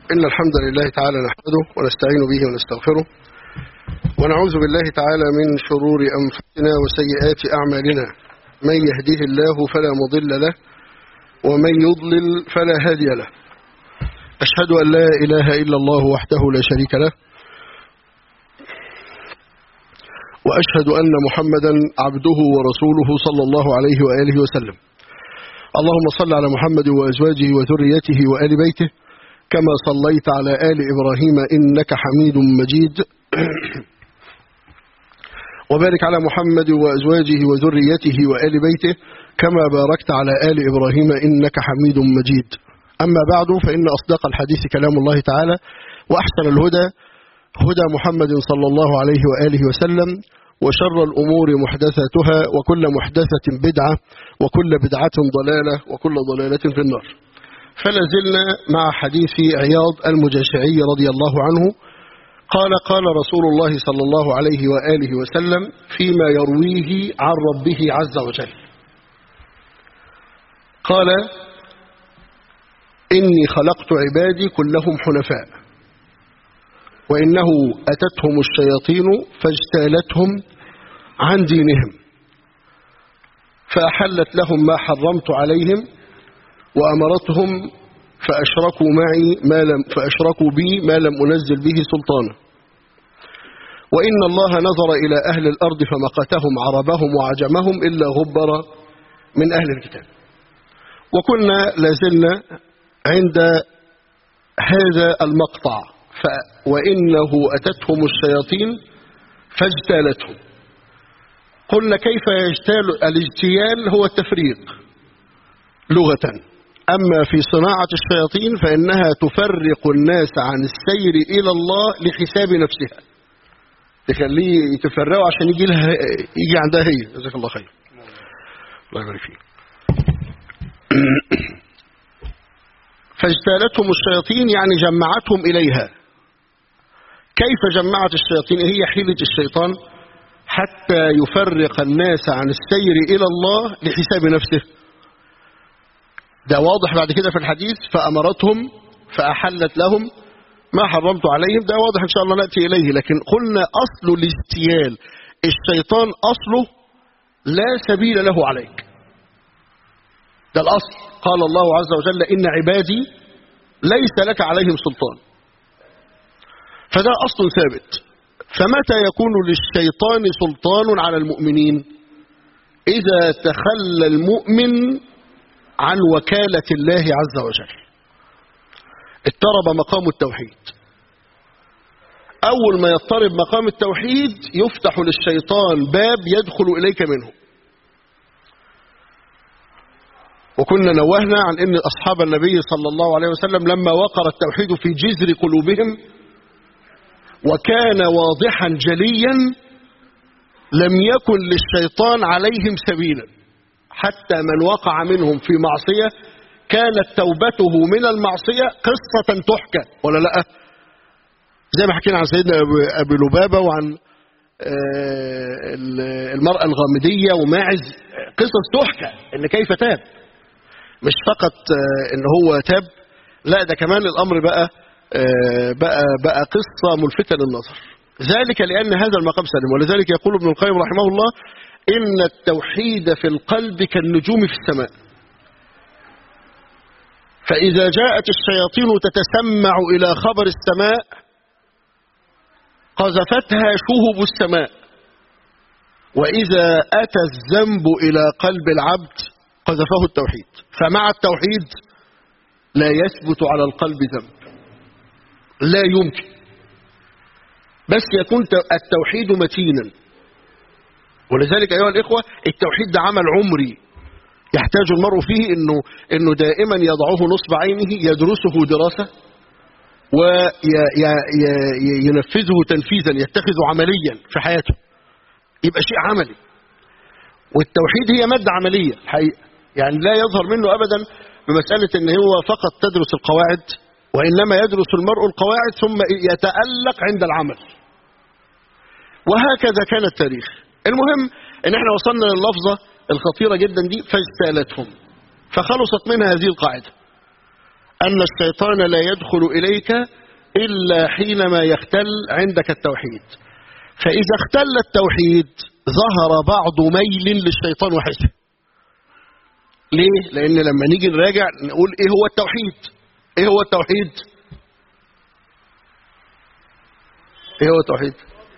إن الحمد لله تعالى نحمده ونستعين به ونستغفره ونعوذ بالله تعالى من شرور أنفسنا وسيئات أعمالنا من يهديه الله فلا مضل له ومن يضلل فلا هادي له أشهد أن لا إله إلا الله وحده لا شريك له وأشهد أن محمدا عبده ورسوله صلى الله عليه وآله وسلم اللهم صل على محمد وأزواجه وذريته وآل بيته كما صليت على آل إبراهيم إنك حميد مجيد وبارك على محمد وأزواجه وذريته وآل بيته كما باركت على آل إبراهيم إنك حميد مجيد أما بعد فإن أصدق الحديث كلام الله تعالى وأحسن الهدى هدى محمد صلى الله عليه وآله وسلم وشر الأمور محدثاتها وكل محدثة بدعة وكل بدعة ضلالة وكل ضلالة في النار فلازلنا مع حديث عياض المجاشعي رضي الله عنه قال قال رسول الله صلى الله عليه وآله وسلم فيما يرويه عن ربه عز وجل قال إني خلقت عبادي كلهم حنفاء وإنه أتتهم الشياطين فاجتالتهم عن دينهم فأحلت لهم ما حرمت عليهم وأمرتهم فأشركوا معي ما لم فأشركوا بي ما لم أنزل به سلطانا وإن الله نظر إلى أهل الأرض فمقتهم عربهم وعجمهم إلا غبر من أهل الكتاب وكنا لازلنا عند هذا المقطع ف وإنه أتتهم الشياطين فاجتالتهم قلنا كيف يجتال الاجتيال هو التفريق لغة أما في صناعة الشياطين فإنها تفرق الناس عن السير إلى الله لحساب نفسها تخليه تفرقه عشان يجي لها يجي عندها هي جزاك الله خير الله يبارك فيك فاجتالتهم الشياطين يعني جمعتهم إليها كيف جمعت الشياطين هي حيلة الشيطان حتى يفرق الناس عن السير إلى الله لحساب نفسه ده واضح بعد كده في الحديث فأمرتهم فأحلت لهم ما حرمت عليهم ده واضح إن شاء الله نأتي إليه لكن قلنا أصل الاستيال الشيطان أصله لا سبيل له عليك ده الأصل قال الله عز وجل إن عبادي ليس لك عليهم سلطان فده أصل ثابت فمتى يكون للشيطان سلطان على المؤمنين إذا تخلى المؤمن عن وكالة الله عز وجل اضطرب مقام التوحيد أول ما يضطرب مقام التوحيد يفتح للشيطان باب يدخل إليك منه وكنا نوهنا عن أن أصحاب النبي صلى الله عليه وسلم لما وقر التوحيد في جذر قلوبهم وكان واضحا جليا لم يكن للشيطان عليهم سبيلا حتى من وقع منهم في معصية كانت توبته من المعصية قصة تحكى ولا لا زي ما حكينا عن سيدنا أبي لبابة وعن المرأة الغامدية وماعز قصص تحكى ان كيف تاب مش فقط ان هو تاب لا ده كمان الامر بقى بقى بقى قصة ملفتة للنظر ذلك لأن هذا المقام سلم ولذلك يقول ابن القيم رحمه الله إن التوحيد في القلب كالنجوم في السماء فإذا جاءت الشياطين تتسمع إلى خبر السماء قذفتها شهب السماء وإذا أتى الذنب إلى قلب العبد قذفه التوحيد فمع التوحيد لا يثبت على القلب ذنب لا يمكن بس يكون التوحيد متينا ولذلك أيها الإخوة التوحيد ده عمل عمري يحتاج المرء فيه إنه, إنه دائما يضعه نصب عينه يدرسه دراسة وينفذه تنفيذا يتخذه عمليا في حياته يبقى شيء عملي والتوحيد هي مادة عملية الحقيقة يعني لا يظهر منه أبدا بمسألة إن هو فقط تدرس القواعد وإنما يدرس المرء القواعد ثم يتألق عند العمل وهكذا كان التاريخ المهم ان احنا وصلنا لللفظة الخطيرة جدا دي فاجتالتهم فخلصت منها هذه القاعدة أن الشيطان لا يدخل إليك إلا حينما يختل عندك التوحيد فإذا اختل التوحيد ظهر بعض ميل للشيطان وحسه ليه؟ لأن لما نيجي نراجع نقول إيه هو التوحيد إيه هو التوحيد إيه هو التوحيد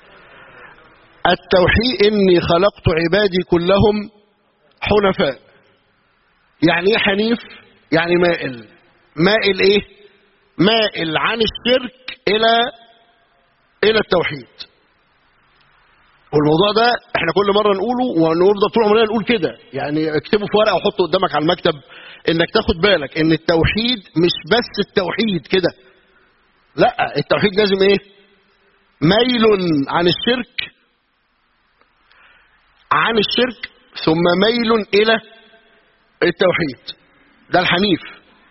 التوحيد إني خلقت عبادي كلهم حنفاء يعني إيه حنيف يعني مائل مائل إيه مائل عن الشرك إلى إلى التوحيد والموضوع ده احنا كل مره نقوله ونفضل طول عمرنا نقول كده يعني اكتبه في ورقه وحطه قدامك على المكتب انك تاخد بالك ان التوحيد مش بس التوحيد كده لا التوحيد لازم ايه ميل عن الشرك عن الشرك ثم ميل الى التوحيد ده الحنيف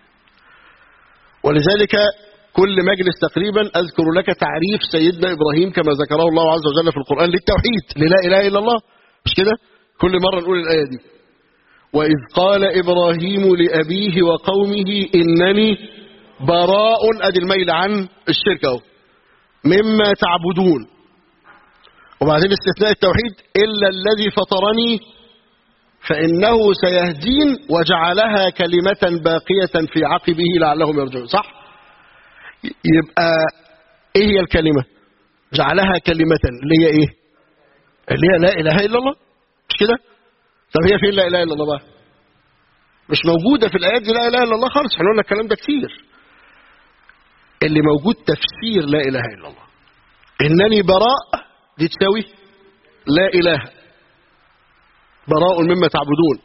ولذلك كل مجلس تقريبا أذكر لك تعريف سيدنا إبراهيم كما ذكره الله عز وجل في القرآن للتوحيد للا إله إلا الله مش كده كل مرة نقول الآية دي وإذ قال إبراهيم لأبيه وقومه إنني براء أدي الميل عن الشرك أهو مما تعبدون وبعدين استثناء التوحيد إلا الذي فطرني فإنه سيهدين وجعلها كلمة باقية في عقبه لعلهم يرجعون صح؟ يبقى ايه هي الكلمة جعلها كلمة اللي هي ايه اللي هي لا اله الا الله مش كده طب هي فين لا اله الا الله بقى مش موجودة في الايات دي لا اله الا الله خالص احنا قلنا الكلام ده كتير اللي موجود تفسير لا اله الا الله انني براء دي تساوي لا اله براء مما تعبدون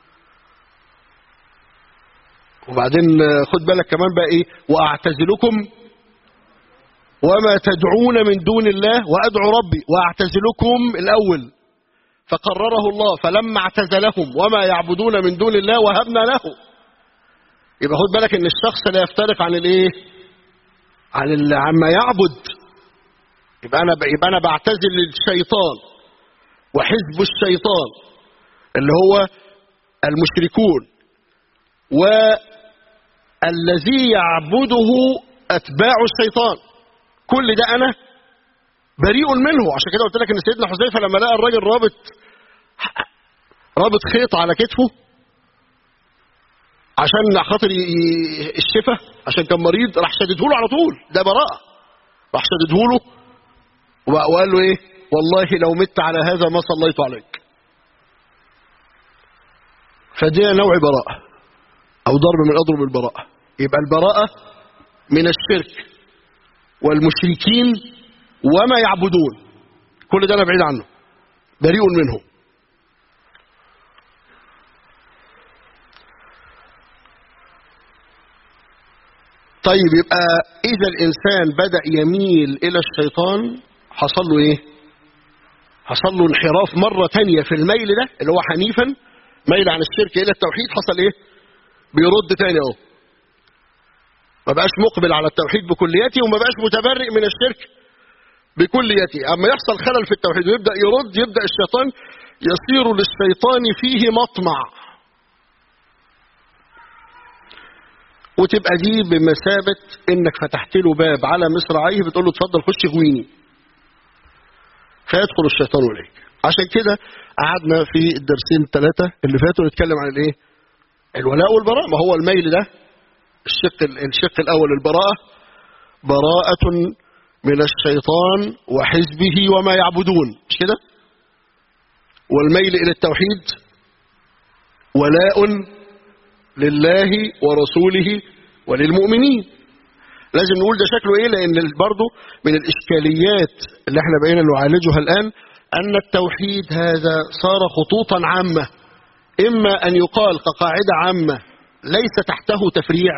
وبعدين خد بالك كمان بقى ايه واعتزلكم وما تدعون من دون الله وادعو ربي واعتزلكم الاول فقرره الله فلما اعتزلهم وما يعبدون من دون الله وهبنا له يبقى خد بالك ان الشخص لا يفترق عن الايه عن ال- عما يعبد يبقى انا يبقى انا بعتزل الشيطان وحزب الشيطان اللي هو المشركون والذي يعبده أتباع الشيطان كل ده أنا بريء منه عشان كده قلت لك ان سيدنا حذيفه لما لقى الراجل رابط رابط خيط على كتفه عشان خاطر ي- ي- الشفاء عشان كان مريض راح شدده له على طول ده براءه راح شدده له وبقى- وقال له ايه والله لو مت على هذا ما صليت عليك فدي نوع براءه او ضرب من اضرب البراءه يبقى البراءه من الشرك والمشركين وما يعبدون كل ده انا بعيد عنه بريء منه طيب يبقى اذا الانسان بدا يميل الى الشيطان حصل له ايه حصل له انحراف مره تانية في الميل ده اللي هو حنيفا ميل عن الشرك الى التوحيد حصل ايه بيرد تاني اهو ما بقاش مقبل على التوحيد بكليته وما بقاش متبرئ من الشرك بكليته اما يحصل خلل في التوحيد ويبدا يرد يبدا الشيطان يصير للشيطان فيه مطمع وتبقى دي بمثابة انك فتحت له باب على مصراعيه بتقول له اتفضل خش غويني فيدخل الشيطان اليك عشان كده قعدنا في الدرسين الثلاثة اللي فاتوا نتكلم عن الايه الولاء والبراء ما هو الميل ده الشق الشق الاول البراءة براءة من الشيطان وحزبه وما يعبدون مش كده والميل الى التوحيد ولاء لله ورسوله وللمؤمنين لازم نقول ده شكله ايه لان برضه من الاشكاليات اللي احنا بقينا نعالجها الان ان التوحيد هذا صار خطوطا عامه اما ان يقال كقاعده عامه ليس تحته تفريع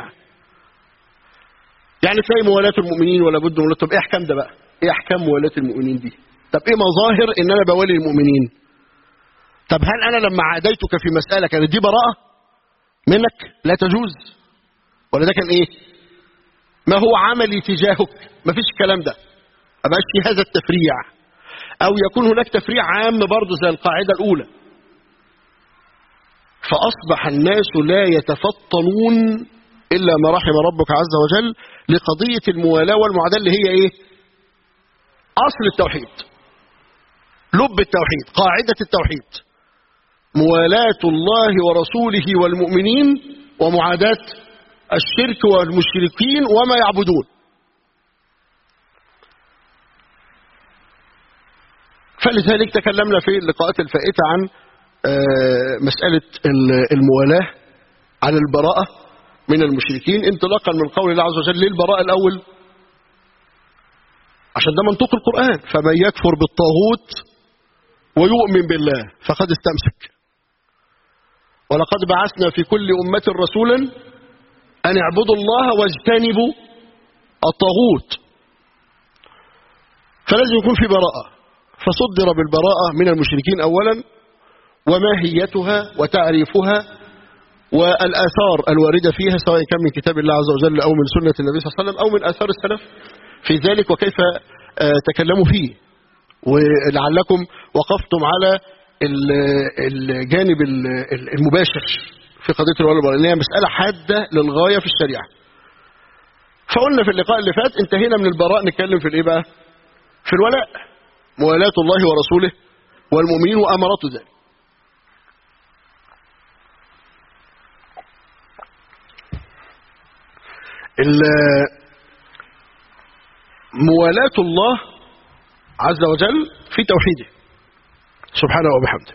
يعني تلاقي موالاه المؤمنين ولا بد من طب ايه احكام ده بقى ايه احكام موالاه المؤمنين دي طب ايه مظاهر ان انا بوالي المؤمنين طب هل انا لما عاديتك في مساله كانت دي براءه منك لا تجوز ولا ده كان ايه ما هو عملي تجاهك ما فيش الكلام ده ما بقاش في هذا التفريع او يكون هناك تفريع عام برضه زي القاعده الاولى فاصبح الناس لا يتفطنون إلا ما رحم ربك عز وجل لقضية الموالاة والمعاداة اللي هي إيه أصل التوحيد لب التوحيد قاعدة التوحيد موالاة الله ورسوله والمؤمنين ومعاداة الشرك والمشركين وما يعبدون فلذلك تكلمنا في اللقاءات الفائتة عن مسألة الموالاة عن البراءة من المشركين انطلاقا من قول الله عز وجل للبراءة الأول عشان ده منطق القرآن فمن يكفر بالطاغوت ويؤمن بالله فقد استمسك ولقد بعثنا في كل أمة رسولا أن اعبدوا الله واجتنبوا الطاغوت فلازم يكون في براءة فصدر بالبراءة من المشركين أولا وماهيتها وتعريفها والآثار الواردة فيها سواء كان من كتاب الله عز وجل أو من سنة النبي صلى الله عليه وسلم أو من آثار السلف في ذلك وكيف تكلموا فيه ولعلكم وقفتم على الجانب المباشر في قضية الولاء لأن هي مسألة حادة للغاية في الشريعة فقلنا في اللقاء اللي فات انتهينا من البراء نتكلم في الايه بقى في الولاء موالاة الله ورسوله والمؤمنين وأمرات ذلك موالاة الله عز وجل في توحيده سبحانه وبحمده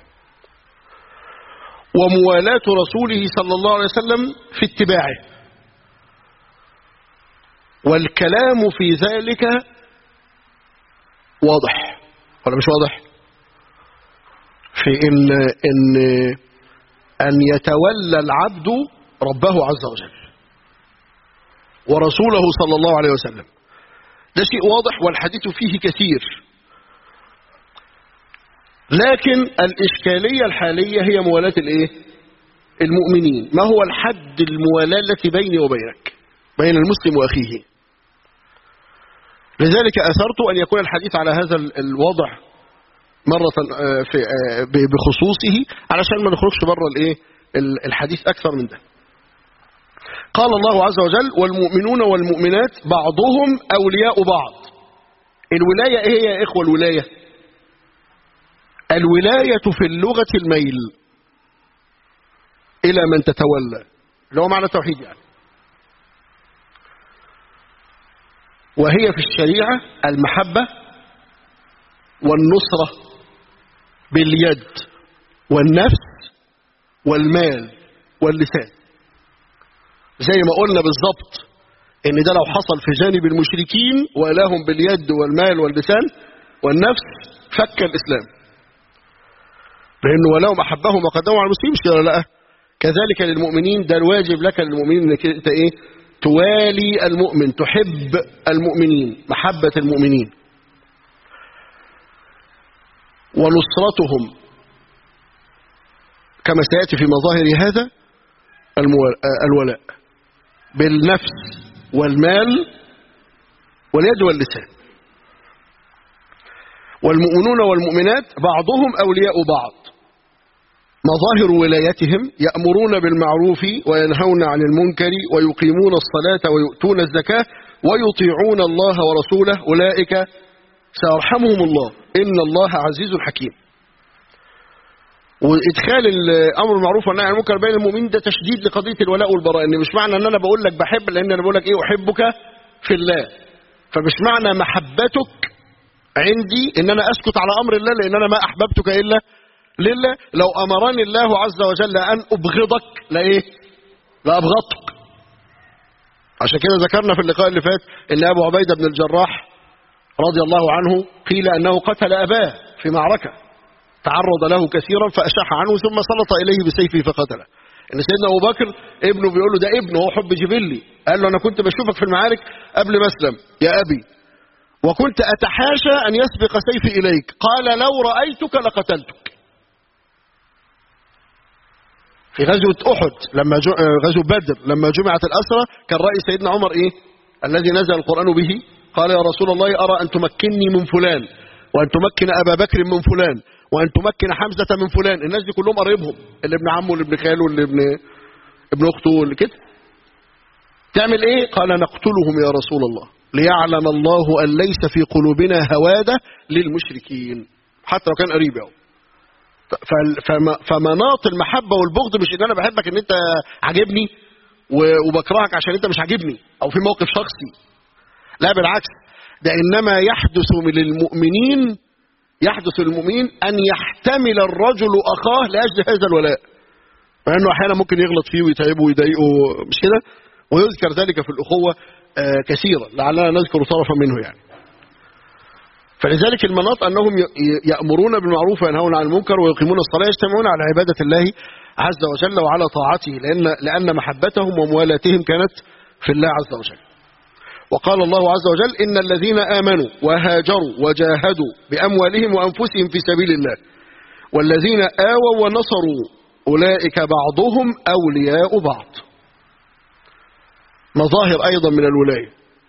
وموالاة رسوله صلى الله عليه وسلم في اتباعه والكلام في ذلك واضح ولا مش واضح في إن, إن أن يتولى العبد ربه عز وجل ورسوله صلى الله عليه وسلم ده شيء واضح والحديث فيه كثير لكن الإشكالية الحالية هي موالاة الإيه؟ المؤمنين ما هو الحد الموالاة التي بيني وبينك بين المسلم وأخيه لذلك أثرت أن يكون الحديث على هذا الوضع مرة في بخصوصه علشان ما نخرجش بره الايه الحديث أكثر من ده قال الله عز وجل والمؤمنون والمؤمنات بعضهم أولياء بعض الولاية ايه هي يا إخوة الولاية الولاية في اللغة الميل إلى من تتولى اللي هو معنى التوحيد يعني وهي في الشريعة المحبة والنصرة باليد والنفس والمال واللسان زي ما قلنا بالظبط ان ده لو حصل في جانب المشركين ولاهم باليد والمال واللسان والنفس فك الاسلام لانه ولاهم احبهم وقدموا على المسلمين مش كده لا كذلك للمؤمنين ده الواجب لك للمؤمنين انك انت ايه توالي المؤمن تحب المؤمنين محبة المؤمنين ونصرتهم كما سيأتي في مظاهر هذا الولاء بالنفس والمال واليد واللسان والمؤمنون والمؤمنات بعضهم أولياء بعض مظاهر ولايتهم يأمرون بالمعروف وينهون عن المنكر ويقيمون الصلاة ويؤتون الزكاة ويطيعون الله ورسوله أولئك سيرحمهم الله إن الله عزيز حكيم وإدخال الأمر المعروف والنهي عن المنكر بين المؤمنين ده تشديد لقضية الولاء والبراء إن مش معنى أن أنا بقول لك بحب لأن أنا بقول لك إيه أحبك في الله فمش معنى محبتك عندي إن أنا أسكت على أمر الله لأن أنا ما أحببتك إلا لله لو أمرني الله عز وجل أن أبغضك لإيه لأبغضك عشان كده ذكرنا في اللقاء اللي فات ان ابو عبيدة بن الجراح رضي الله عنه قيل انه قتل اباه في معركة تعرض له كثيرا فاشاح عنه ثم سلط اليه بسيفه فقتله ان سيدنا ابو بكر ابنه بيقول له ده ابنه هو حب جبلي قال له انا كنت بشوفك في المعارك قبل ما اسلم يا ابي وكنت اتحاشى ان يسبق سيفي اليك قال لو رايتك لقتلتك في غزوة أحد لما غزوة بدر لما جمعت الأسرة كان رأي سيدنا عمر إيه الذي نزل القرآن به قال يا رسول الله أرى أن تمكنني من فلان وأن تمكن أبا بكر من فلان وأن تمكن حمزة من فلان الناس دي كلهم قريبهم اللي ابن عمه واللي ابن خاله واللي ابن ابن أخته واللي كده تعمل ايه قال نقتلهم يا رسول الله ليعلم الله أن ليس في قلوبنا هوادة للمشركين حتى لو كان قريب أو فمناط المحبة والبغض مش ان انا بحبك ان انت عاجبني وبكرهك عشان انت مش عاجبني او في موقف شخصي لا بالعكس ده انما يحدث من المؤمنين يحدث للمؤمنين ان يحتمل الرجل اخاه لاجل هذا الولاء لانه احيانا ممكن يغلط فيه ويتعبه ويضايقه مش كده ويذكر ذلك في الاخوه كثيرا لعلنا نذكر طرفا منه يعني فلذلك المناط أنهم يأمرون بالمعروف وينهون عن المنكر ويقيمون الصلاة يجتمعون على عبادة الله عز وجل وعلى طاعته لأن, لأن محبتهم وموالاتهم كانت في الله عز وجل وقال الله عز وجل إن الذين آمنوا وهاجروا وجاهدوا بأموالهم وأنفسهم في سبيل الله والذين آووا ونصروا أولئك بعضهم أولياء بعض مظاهر أيضا من الولاية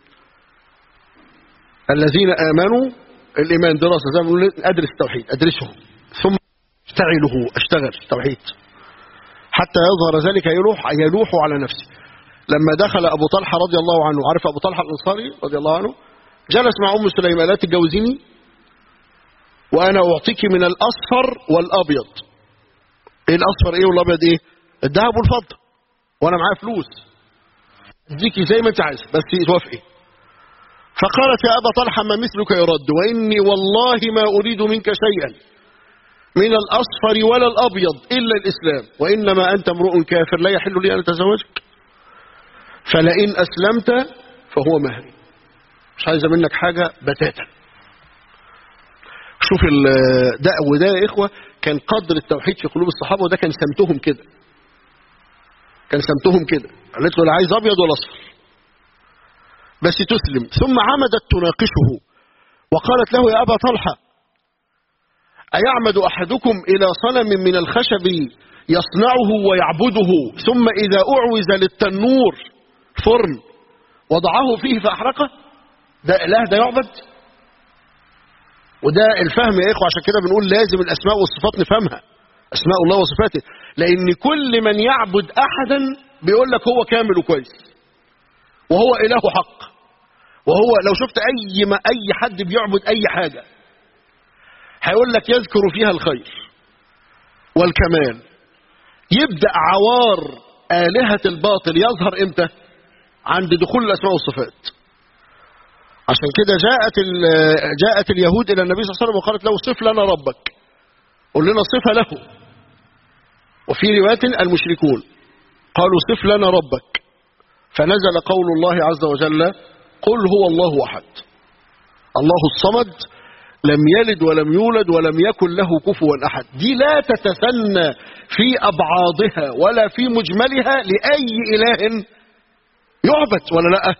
الذين آمنوا الإيمان دراسة زي ما بنقول أدرس التوحيد أدرسه ثم أشتغله أشتغل توحيد حتى يظهر ذلك يلوح يلوح على نفسه لما دخل أبو طلحة رضي الله عنه عارف أبو طلحة الأنصاري رضي الله عنه جلس مع أم سليمة لا تتجوزيني وأنا أعطيك من الأصفر والأبيض إيه الأصفر إيه والأبيض إيه الذهب والفضة وأنا معايا فلوس اديكي زي ما أنت عايز بس توافقي فقالت يا أبا طلحة ما مثلك يرد وإني والله ما أريد منك شيئا من الأصفر ولا الأبيض إلا الإسلام وإنما أنت امرؤ كافر لا يحل لي أن أتزوجك فلئن أسلمت فهو مهري مش عايزة منك حاجة بتاتا شوف ده وده يا إخوة كان قدر التوحيد في قلوب الصحابة وده كان سمتهم كده كان سمتهم كده قالت له لا عايز أبيض ولا أصفر بس تسلم ثم عمدت تناقشه وقالت له يا أبا طلحة أيعمد أحدكم إلى صنم من الخشب يصنعه ويعبده ثم إذا أعوز للتنور فرن وضعه فيه فأحرقه ده إله ده يعبد وده الفهم يا إخوة عشان كده بنقول لازم الأسماء والصفات نفهمها أسماء الله وصفاته لأن كل من يعبد أحدا بيقول لك هو كامل وكويس وهو إله حق وهو لو شفت أي ما أي حد بيعبد أي حاجة هيقول لك يذكر فيها الخير والكمال يبدأ عوار آلهة الباطل يظهر إمتى عند دخول الأسماء والصفات عشان كده جاءت جاءت اليهود إلى النبي صلى الله عليه وسلم وقالت له صف لنا ربك قل لنا صفة له وفي رواية المشركون قالوا صف لنا ربك فنزل قول الله عز وجل قل هو الله أحد الله الصمد لم يلد ولم يولد ولم يكن له كفوا أحد دي لا تتثنى في أبعاضها ولا في مجملها لأي إله يعبد ولا لا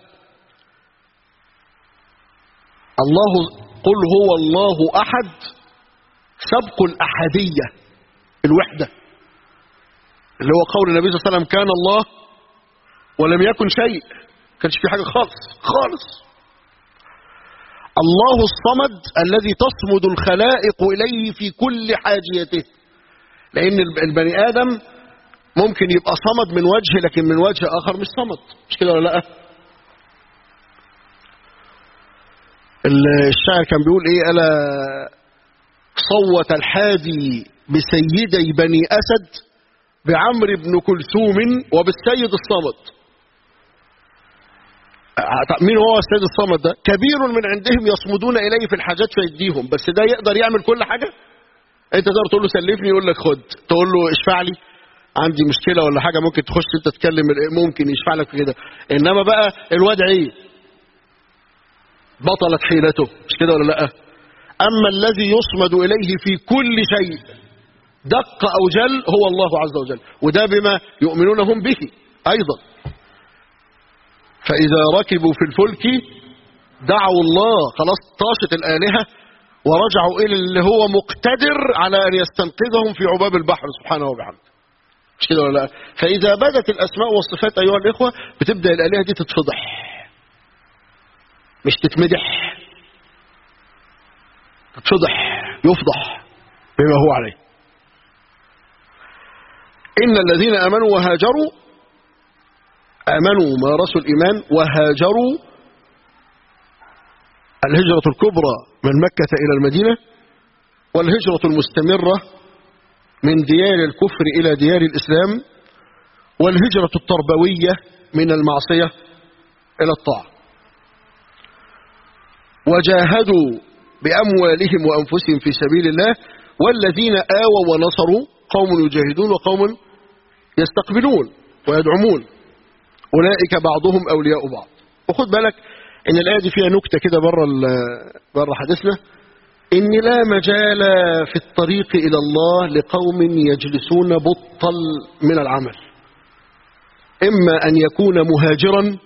الله قل هو الله أحد سبق الأحدية الوحدة اللي هو قول النبي صلى الله عليه وسلم كان الله ولم يكن شيء كانش في حاجة خالص خالص الله الصمد الذي تصمد الخلائق إليه في كل حاجيته لأن البني آدم ممكن يبقى صمد من وجه لكن من وجه آخر مش صمد مش كده ولا لا الشاعر كان بيقول ايه ألا صوت الحادي بسيدي بني أسد بعمر بن كلثوم وبالسيد الصمد مين هو السيد الصمد ده كبير من عندهم يصمدون إليه في الحاجات فيديهم بس ده يقدر يعمل كل حاجة انت تقدر تقول له سلفني يقول لك خد تقول له اشفع لي عندي مشكلة ولا حاجة ممكن تخش انت تتكلم ممكن يشفع لك كده انما بقى الواد عيه بطلت حيلته مش كده ولا لا اما الذي يصمد اليه في كل شيء دق او جل هو الله عز وجل وده بما يؤمنون هم به ايضا فإذا ركبوا في الفلك دعوا الله خلاص طاشت الآلهة ورجعوا إلى اللي هو مقتدر على أن يستنقذهم في عباب البحر سبحانه وبحمده مش كده ولا لا فإذا بدت الأسماء والصفات أيها الإخوة بتبدأ الآلهة دي تتفضح مش تتمدح تتفضح يفضح بما هو عليه إن الذين آمنوا وهاجروا آمنوا مارسوا الإيمان وهاجروا الهجرة الكبرى من مكة إلى المدينة والهجرة المستمرة من ديار الكفر إلى ديار الإسلام والهجرة التربوية من المعصية إلى الطاعة وجاهدوا بأموالهم وأنفسهم في سبيل الله والذين آووا ونصروا قوم يجاهدون وقوم يستقبلون ويدعمون أولئك بعضهم أولياء بعض وخد بالك إن الآية دي فيها نكتة كده بره بره حديثنا إن لا مجال في الطريق إلى الله لقوم يجلسون بطل من العمل إما أن يكون مهاجرا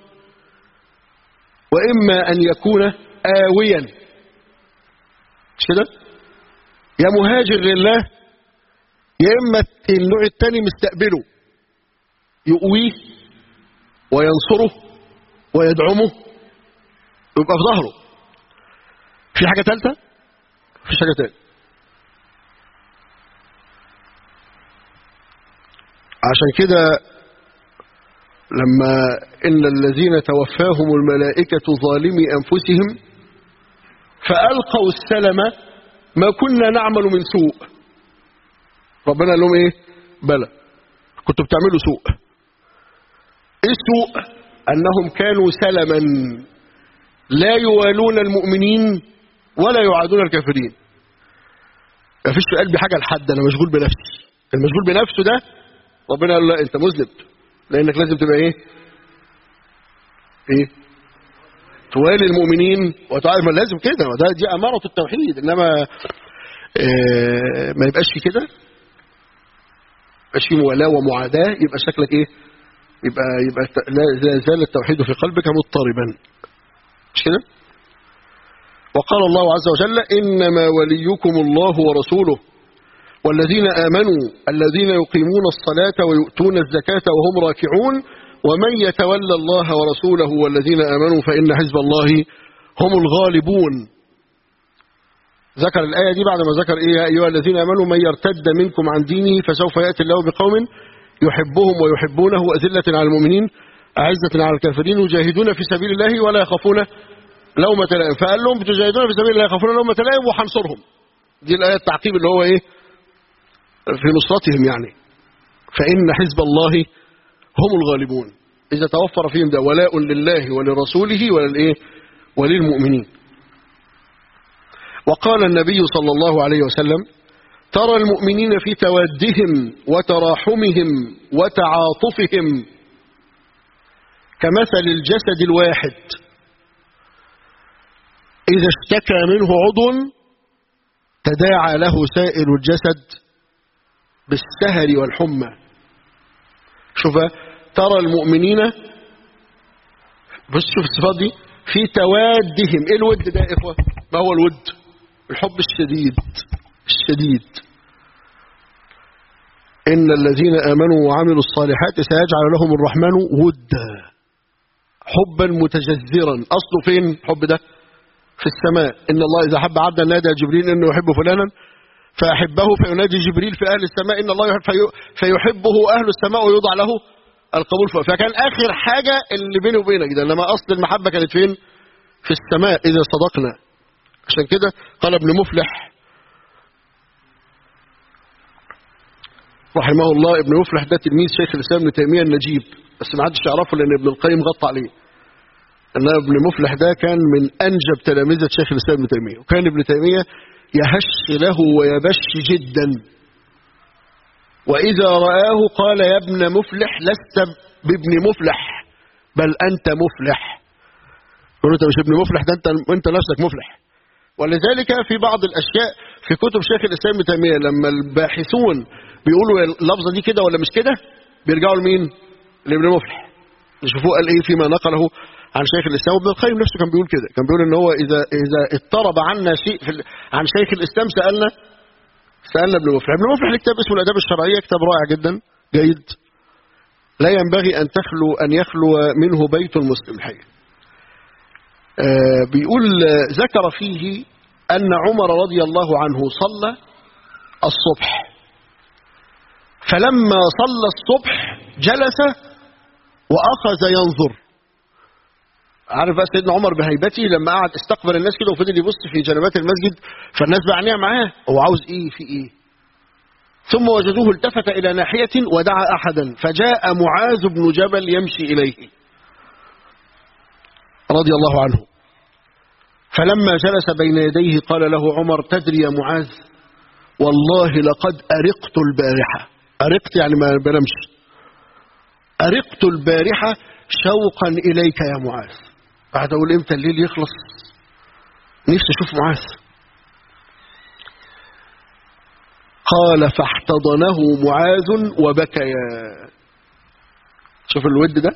وإما أن يكون آويا مش كده يا مهاجر لله يا إما النوع الثاني مستقبله يؤويه وينصره ويدعمه يبقى في ظهره في حاجة ثالثة في حاجة ثالثة عشان كده لما إن الذين توفاهم الملائكة ظالمي أنفسهم فألقوا السلم ما كنا نعمل من سوء ربنا قال لهم إيه بلى كنتوا بتعملوا سوء إيه السوء أنهم كانوا سلما لا يوالون المؤمنين ولا يعادون الكافرين ما فيش في قلبي حاجة لحد أنا مشغول بنفسي المشغول بنفسه ده ربنا قال لا أنت مذنب لأنك لازم تبقى إيه إيه توالي المؤمنين وتعالى ما لازم كده ده دي أمارة التوحيد إنما إيه ما يبقاش في كده يبقاش في موالاة ومعاداة يبقى شكلك إيه يبقى يبقى لا زال التوحيد في قلبك مضطربا مش كده وقال الله عز وجل إنما وليكم الله ورسوله والذين آمنوا الذين يقيمون الصلاة ويؤتون الزكاة وهم راكعون ومن يتولى الله ورسوله والذين آمنوا فإن حزب الله هم الغالبون ذكر الآية دي بعد ما ذكر إيه يا أيها الذين آمنوا من يرتد منكم عن دينه فسوف يأتي الله بقوم يحبهم ويحبونه أذلة على المؤمنين أعزة على الكافرين يجاهدون في سبيل الله ولا يخافون لومة لائم فقال لهم بتجاهدون في سبيل الله يخافون لومة لائم وحنصرهم دي الآية التعقيب اللي هو إيه في نصرتهم يعني فإن حزب الله هم الغالبون إذا توفر فيهم ده ولاء لله ولرسوله وللإيه وللمؤمنين وقال النبي صلى الله عليه وسلم ترى المؤمنين في توادهم وتراحمهم وتعاطفهم كمثل الجسد الواحد إذا اشتكى منه عضو تداعى له سائر الجسد بالسهر والحمى شوف ترى المؤمنين بص شوف الصفات دي في توادهم ايه الود ده يا اخوه ما هو الود الحب الشديد الشديد إن الذين آمنوا وعملوا الصالحات سيجعل لهم الرحمن ودا حبا متجذرا أصله فين الحب ده في السماء إن الله إذا حب عبدا نادى جبريل إنه يحب فلانا فأحبه فينادي جبريل في أهل السماء إن الله يحب فيحبه أهل السماء ويوضع له القبول فكان آخر حاجة اللي بيني وبينك ده لما أصل المحبة كانت فين في السماء إذا صدقنا عشان كده قال ابن مفلح رحمه الله ابن مفلح ده تلميذ شيخ الإسلام ابن تيمية النجيب بس ما حدش يعرفه لأن ابن القيم غطى عليه أن ابن مفلح ده كان من أنجب تلامذة شيخ الإسلام ابن تيمية وكان ابن تيمية يهش له ويبش جدا وإذا رآه قال يا ابن مفلح لست بابن مفلح بل أنت مفلح يقول أنت مش ابن مفلح ده أنت, أنت نفسك مفلح ولذلك في بعض الأشياء في كتب شيخ الإسلام ابن تيمية لما الباحثون بيقولوا اللفظة دي كده ولا مش كده بيرجعوا لمين لابن مفلح يشوفوه قال ايه فيما نقله عن شيخ الاسلام وابن القيم نفسه كان بيقول كده كان بيقول ان هو اذا اذا اضطرب عنا شيء في عن شيخ الاسلام سالنا سالنا ابن مفلح ابن مفلح كتاب اسمه الاداب الشرعيه كتاب رائع جدا جيد لا ينبغي ان تخلو ان يخلو منه بيت المسلم الحقيقه آه بيقول ذكر فيه ان عمر رضي الله عنه صلى الصبح فلما صلى الصبح جلس وأخذ ينظر عارف بقى سيدنا عمر بهيبته لما قعد استقبل الناس كده وفضل يبص في جنبات المسجد فالناس بعنيها معاه هو عاوز ايه في ايه ثم وجدوه التفت الى ناحية ودعا احدا فجاء معاذ بن جبل يمشي اليه رضي الله عنه فلما جلس بين يديه قال له عمر تدري يا معاذ والله لقد أرقت البارحة أرقت يعني ما بنمش أرقت البارحة شوقا إليك يا معاذ بعد أقول إمتى الليل يخلص نفسي أشوف معاذ قال فاحتضنه معاذ وبكيا شوف الود ده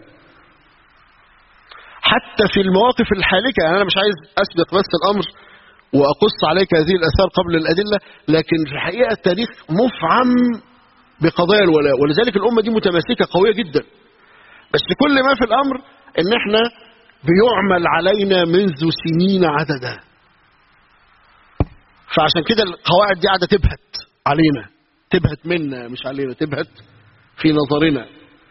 حتى في المواقف الحالكة يعني أنا مش عايز أسبق بس الأمر وأقص عليك هذه الأثار قبل الأدلة لكن في الحقيقة التاريخ مفعم بقضايا الولاء ولذلك الأمة دي متماسكة قوية جدا بس كل ما في الأمر إن إحنا بيعمل علينا منذ سنين عددا فعشان كده القواعد دي قاعدة تبهت علينا تبهت منا مش علينا تبهت في نظرنا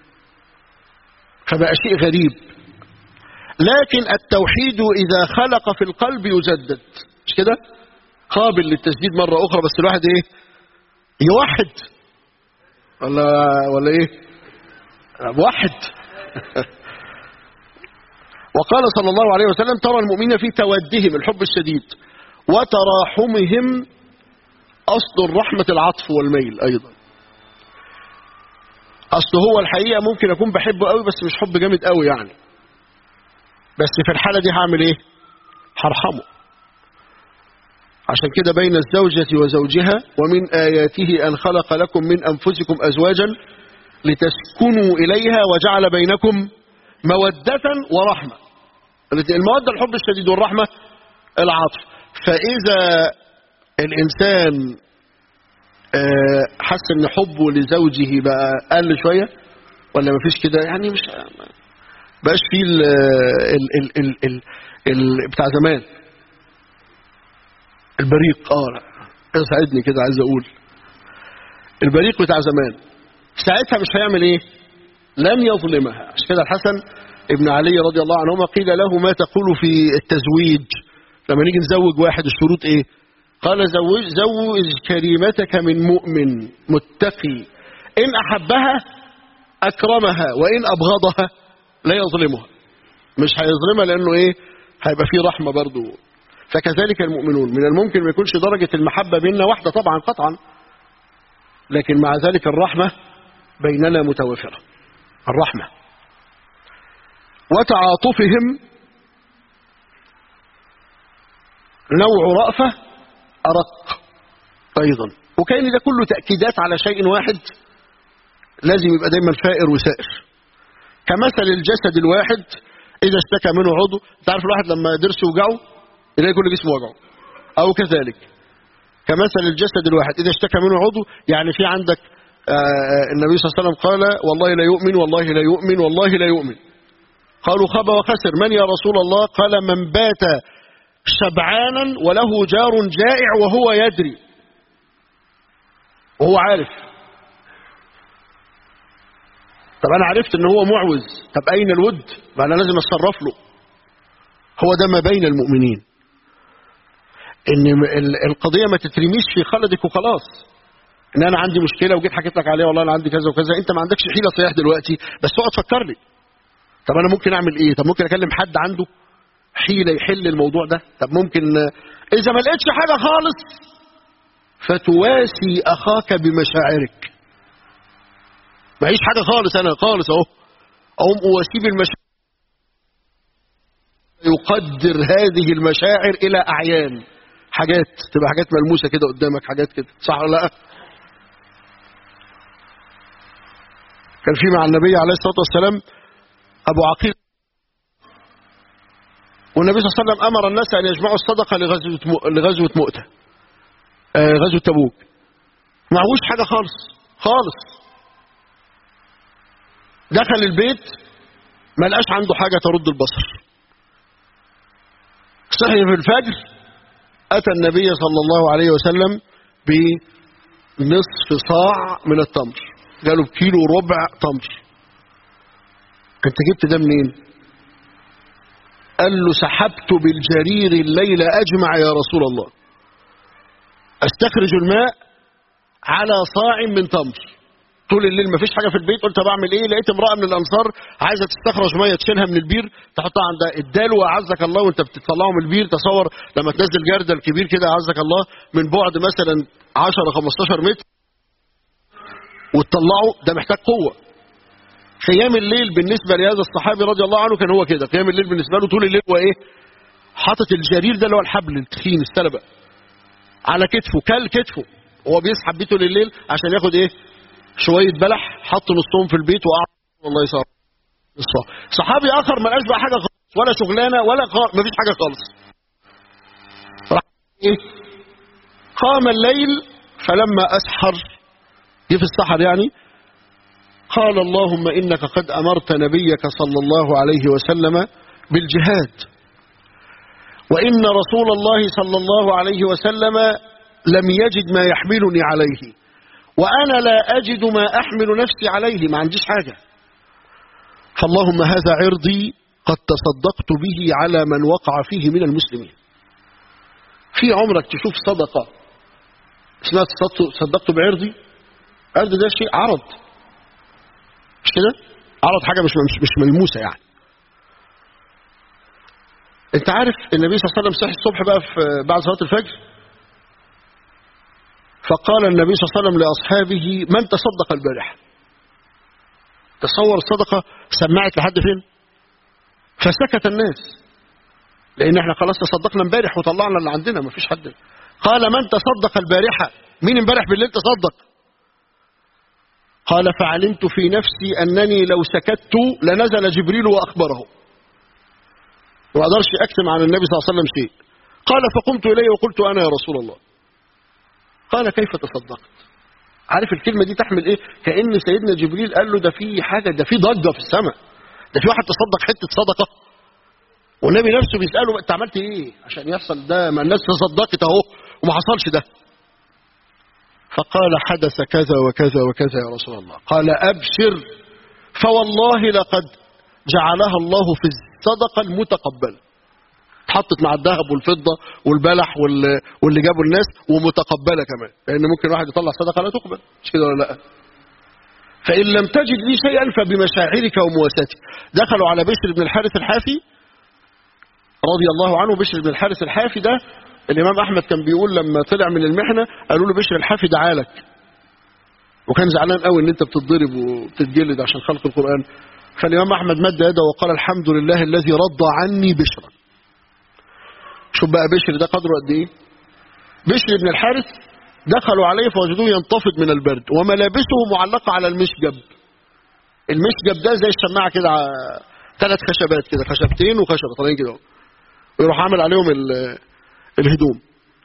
فبقى شيء غريب لكن التوحيد إذا خلق في القلب يجدد مش كده قابل للتجديد مرة أخرى بس الواحد إيه يوحد ولا ولا إيه موحد وقال صلى الله عليه وسلم ترى المؤمنين في تودهم الحب الشديد وتراحمهم أصل الرحمة العطف والميل أيضا أصل هو الحقيقة ممكن أكون بحبه قوي بس مش حب جامد قوي يعني بس في الحالة دي هعمل ايه هرحمه عشان كده بين الزوجة وزوجها ومن آياته أن خلق لكم من أنفسكم أزواجا لتسكنوا إليها وجعل بينكم مودة ورحمة المودة الحب الشديد والرحمة العطف فإذا الإنسان حس ان حبه لزوجه بقى قل شوية ولا مفيش كده يعني مش بقاش فيه ال ال ال ال ال بتاع زمان البريق اه اسعدني كده عايز اقول البريق بتاع زمان ساعتها مش هيعمل ايه لن يظلمها عشان كده الحسن ابن علي رضي الله عنهما قيل له ما تقول في التزويج لما نيجي نزوج واحد الشروط ايه قال زوج زوج كريمتك من مؤمن متقي ان احبها اكرمها وان ابغضها لا يظلمها مش هيظلمها لانه ايه هيبقى فيه رحمه برضه فكذلك المؤمنون من الممكن ما يكونش درجه المحبه بيننا واحده طبعا قطعا لكن مع ذلك الرحمه بيننا متوافره الرحمه وتعاطفهم نوع رأفة أرق أيضا وكان ده كله تأكيدات على شيء واحد لازم يبقى دايما فائر وسائر كمثل الجسد الواحد إذا اشتكى منه عضو تعرف الواحد لما درسه وجعه يلاقي كل جسمه وجعه أو كذلك كمثل الجسد الواحد إذا اشتكى منه عضو يعني في عندك النبي صلى الله عليه وسلم قال والله لا يؤمن والله لا يؤمن والله لا يؤمن قالوا خاب وخسر من يا رسول الله قال من بات شبعانا وله جار جائع وهو يدري وهو عارف طب انا عرفت ان هو معوز طب اين الود ما انا لازم اتصرف له هو ده ما بين المؤمنين ان القضيه ما تترميش في خلدك وخلاص ان انا عندي مشكله وجيت حكيت لك عليها والله انا عندي كذا وكذا انت ما عندكش حيله صحيح دلوقتي بس اقعد فكر لي طب انا ممكن اعمل ايه طب ممكن اكلم حد عنده حيلة يحل الموضوع ده طب ممكن إذا ما لقيتش حاجة خالص فتواسي أخاك بمشاعرك معيش حاجة خالص أنا خالص أهو أقوم أواسيه بالمشاعر يقدر هذه المشاعر إلى أعيان حاجات تبقى حاجات ملموسة كده قدامك حاجات كده صح ولا لا كان في مع النبي عليه الصلاة والسلام أبو عقيل والنبي صلى الله عليه وسلم أمر الناس أن يجمعوا الصدقة لغزوة لغزوة مؤتة آه غزوة تبوك معهوش حاجة خالص خالص دخل البيت ما لقاش عنده حاجة ترد البصر صحي في الفجر أتى النبي صلى الله عليه وسلم بنصف صاع من التمر قالوا بكيلو ربع تمر انت جبت ده منين قال له سحبت بالجرير الليل اجمع يا رسول الله استخرج الماء على صاع من تمر طول الليل ما فيش حاجه في البيت قلت بعمل ايه لقيت امراه من الانصار عايزه تستخرج ميه تشيلها من البير تحطها عندها الدلو اعزك الله وانت بتطلعه من البير تصور لما تنزل جردل كبير كده اعزك الله من بعد مثلا 10 15 متر وتطلعه ده محتاج قوه قيام الليل بالنسبه لهذا الصحابي رضي الله عنه كان هو كده قيام الليل بالنسبه له طول الليل هو ايه حاطط الجرير ده اللي هو الحبل التخين السلبه على كتفه كل كتفه هو بيسحب بيه طول الليل عشان ياخد ايه شويه بلح حط نصهم في البيت وقعد والله يصاب صحابي اخر ما لقاش بقى حاجه خالص ولا شغلانه ولا خالص ما فيش حاجه خالص راح ايه قام الليل فلما اسحر جه في السحر يعني قال اللهم انك قد امرت نبيك صلى الله عليه وسلم بالجهاد وان رسول الله صلى الله عليه وسلم لم يجد ما يحملني عليه وأنا لا أجد ما أحمل نفسي عليه ما عنديش حاجة فاللهم هذا عرضي قد تصدقت به على من وقع فيه من المسلمين في عمرك تشوف صدقة اسمها صدقت بعرضي عرض ده شيء عرض مش كده عرض حاجة مش مش ملموسة يعني انت عارف النبي صلى الله عليه وسلم صحي الصبح بقى في بعد صلاة الفجر فقال النبي صلى الله عليه وسلم لأصحابه من تصدق البارحة تصور الصدقة سمعت لحد فين فسكت الناس لأن احنا خلاص تصدقنا امبارح وطلعنا اللي عندنا ما فيش حد قال من تصدق البارحة مين امبارح بالليل تصدق قال فعلمت في نفسي أنني لو سكت لنزل جبريل وأخبره وأقدرش أكتم عن النبي صلى الله عليه وسلم شيء قال فقمت إليه وقلت أنا يا رسول الله قال كيف تصدقت عارف الكلمة دي تحمل ايه كأن سيدنا جبريل قال له ده في حاجة ده في ضجة في السماء ده في واحد تصدق حتة صدقة والنبي نفسه بيسأله انت عملت ايه عشان يحصل ده ما الناس تصدقت اهو وما حصلش ده فقال حدث كذا وكذا وكذا يا رسول الله قال أبشر فوالله لقد جعلها الله في الصدقة المتقبلة اتحطت مع الذهب والفضة والبلح واللي جابوا الناس ومتقبلة كمان لأن ممكن واحد يطلع صدقة لا تقبل مش كده ولا لا فإن لم تجد لي شيئا فبمشاعرك ومواساتك دخلوا على بشر بن الحارث الحافي رضي الله عنه بشر بن الحارث الحافي ده الإمام أحمد كان بيقول لما طلع من المحنة قالوا له بشر الحافي دعالك وكان زعلان قوي ان انت بتتضرب وبتتجلد عشان خلق القرآن فالإمام أحمد مد يده وقال الحمد لله الذي رد عني بشرا شوف بقى بشر ده قدره قد ايه بشر بن الحارث دخلوا عليه فوجدوه ينتفض من البرد وملابسه معلقة على المشجب المشجب ده زي الشماعة كده ثلاث خشبات كده خشبتين وخشبة طالعين كده ويروح عامل عليهم الهدوم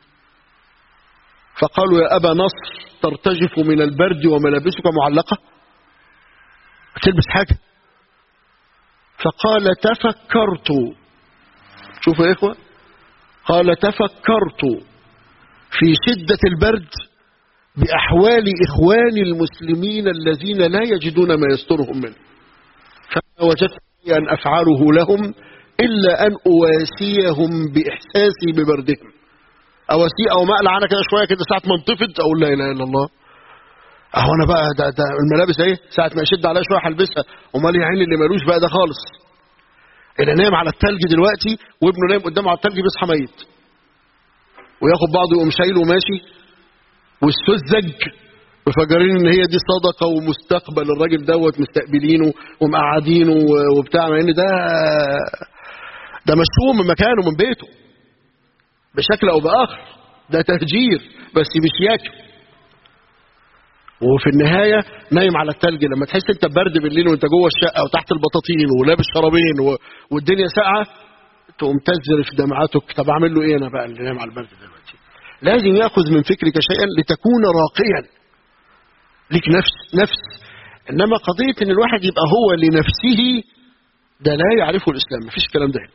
فقالوا يا أبا نصر ترتجف من البرد وملابسك معلقة تلبس حاجة فقال تفكرت شوفوا يا إخوة قال تفكرت في شدة البرد بأحوال إخواني المسلمين الذين لا يجدون ما يسترهم منه فما وجدت أن أفعله لهم إلا أن أواسيهم بإحساسي ببردهم أواسي أو ما أقلع أنا كده شوية كده ساعة ما انتفض أقول لا إله إلا الله أهو أنا بقى ده, ده الملابس إيه ساعة ما يشد عليا شوية هلبسها أمال يا عيني اللي مالوش بقى ده خالص اللي نايم على التلج دلوقتي وابنه نايم قدامه على التلج بيصحى ميت وياخد بعضه يقوم شايله وماشي والسذج مفكرين ان هي دي صدقه ومستقبل الراجل دوت مستقبلينه ومقعدينه وبتاع مع ان ده ده مشؤوم من مكانه من بيته بشكل او باخر ده تهجير بس بشياكه وفي النهاية نايم على التلج لما تحس انت برد بالليل وانت جوه الشقة وتحت البطاطين ولابس شرابين و... والدنيا ساقعة تقوم تزرف دمعتك طب اعمل له ايه انا بقى اللي نايم على البرد دلوقتي لازم ياخذ من فكرك شيئا لتكون راقيا ليك نفس نفس انما قضية ان الواحد يبقى هو لنفسه ده لا يعرفه الاسلام مفيش الكلام ده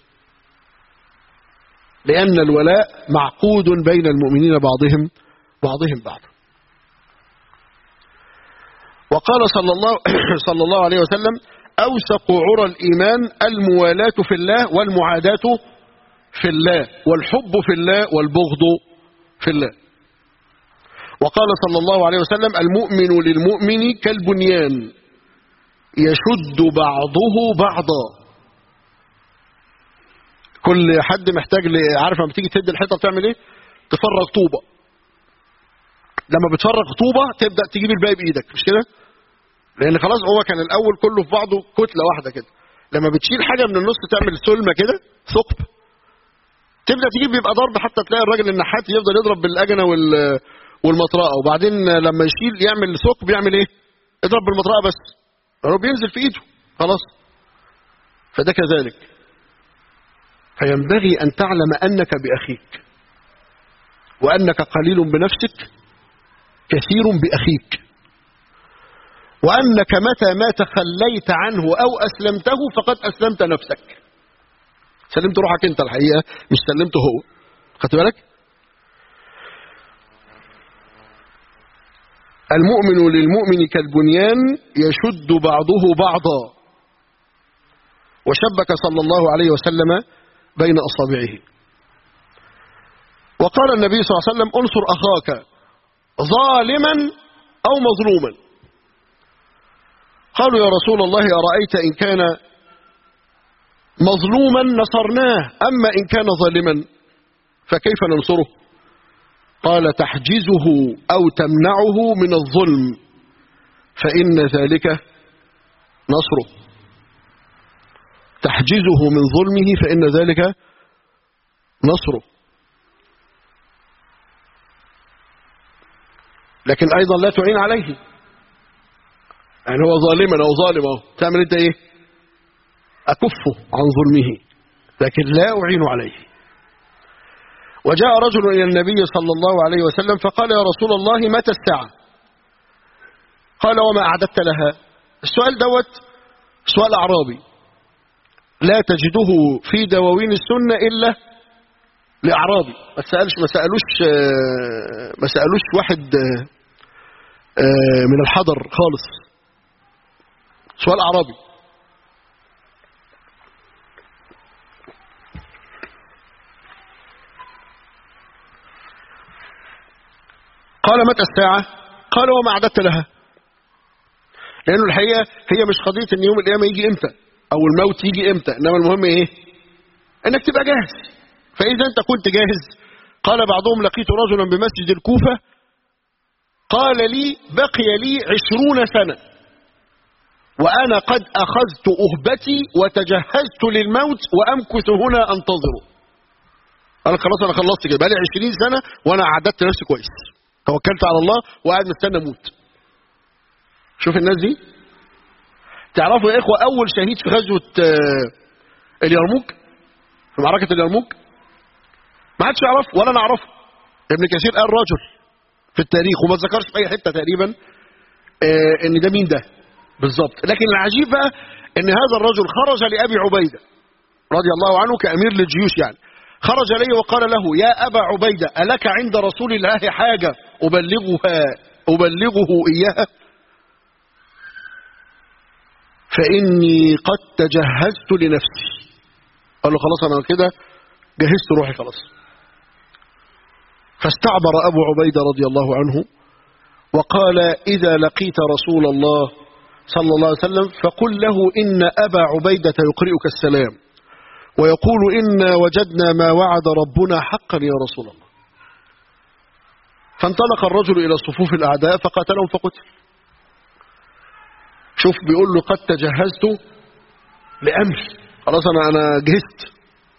لان الولاء معقود بين المؤمنين بعضهم بعضهم بعضا وقال صلى الله صلى الله عليه وسلم أوسق عرى الإيمان الموالاة في الله والمعاداة في الله والحب في الله والبغض في الله وقال صلى الله عليه وسلم المؤمن للمؤمن كالبنيان يشد بعضه بعضا كل حد محتاج ل- عارف لما تيجي تهد الحيطه بتعمل ايه تفرغ طوبه لما بتفرغ طوبه تبدا تجيب الباقي بايدك مش كده لان خلاص هو كان الاول كله في بعضه كتله واحده كده لما بتشيل حاجه من النص تعمل سلمه كده ثقب تبدا تجيب يبقى ضرب حتى تلاقي الراجل النحات يفضل يضرب بالاجنه وال والمطرقه وبعدين لما يشيل يعمل ثقب يعمل ايه يضرب بالمطرقه بس هو بينزل في ايده خلاص فده كذلك فينبغي ان تعلم انك باخيك وانك قليل بنفسك كثير باخيك وانك متى ما تخليت عنه او اسلمته فقد اسلمت نفسك سلمت روحك انت الحقيقه مش سلمته هو خدت بالك المؤمن للمؤمن كالبنيان يشد بعضه بعضا وشبك صلى الله عليه وسلم بين اصابعه وقال النبي صلى الله عليه وسلم انصر اخاك ظالما او مظلوما قالوا يا رسول الله ارايت ان كان مظلوما نصرناه اما ان كان ظالما فكيف ننصره قال تحجزه او تمنعه من الظلم فان ذلك نصره تحجزه من ظلمه فان ذلك نصره لكن ايضا لا تعين عليه يعني هو ظالما او ظالم اهو تعمل انت ايه اكفه عن ظلمه لكن لا اعين عليه وجاء رجل الى النبي صلى الله عليه وسلم فقال يا رسول الله متى الساعه قال وما اعددت لها السؤال دوت سؤال اعرابي لا تجده في دواوين السنه الا لاعرابي ما سالش ما سالوش آه، ما سالوش واحد آه، آه، من الحضر خالص سؤال اعرابي قال متى الساعة قال وما أعددت لها لأنه الحقيقة هي مش قضية أن يوم القيامة يجي إمتى أو الموت يجي إمتى إنما المهم إيه إنك تبقى جاهز فإذا أنت كنت جاهز قال بعضهم لقيت رجلا بمسجد الكوفة قال لي بقي لي عشرون سنة وأنا قد أخذت أهبتي وتجهزت للموت وأمكث هنا أنتظره أنا خلاص أنا خلصت كده بقالي عشرين سنة وأنا أعددت نفسي كويس توكلت على الله وقاعد مستني اموت شوف الناس دي تعرفوا يا اخوه اول شهيد في غزوه آه، اليرموك في معركه اليرموك ما حدش يعرف ولا انا اعرفه ابن كثير قال رجل في التاريخ وما ذكرش في اي حته تقريبا آه، ان ده مين ده بالظبط لكن العجيب بقى ان هذا الرجل خرج لابي عبيده رضي الله عنه كامير للجيوش يعني خرج اليه وقال له يا ابا عبيده الك عند رسول الله حاجه ابلغها ابلغه اياها فاني قد تجهزت لنفسي قال له خلاص انا كده جهزت روحي خلاص فاستعبر ابو عبيده رضي الله عنه وقال اذا لقيت رسول الله صلى الله عليه وسلم فقل له ان ابا عبيده يقرئك السلام ويقول إنا وجدنا ما وعد ربنا حقا يا رسول الله فانطلق الرجل إلى صفوف الأعداء فقاتلهم فقتل شوف بيقول له قد تجهزت لأمري خلاص أنا أنا جهزت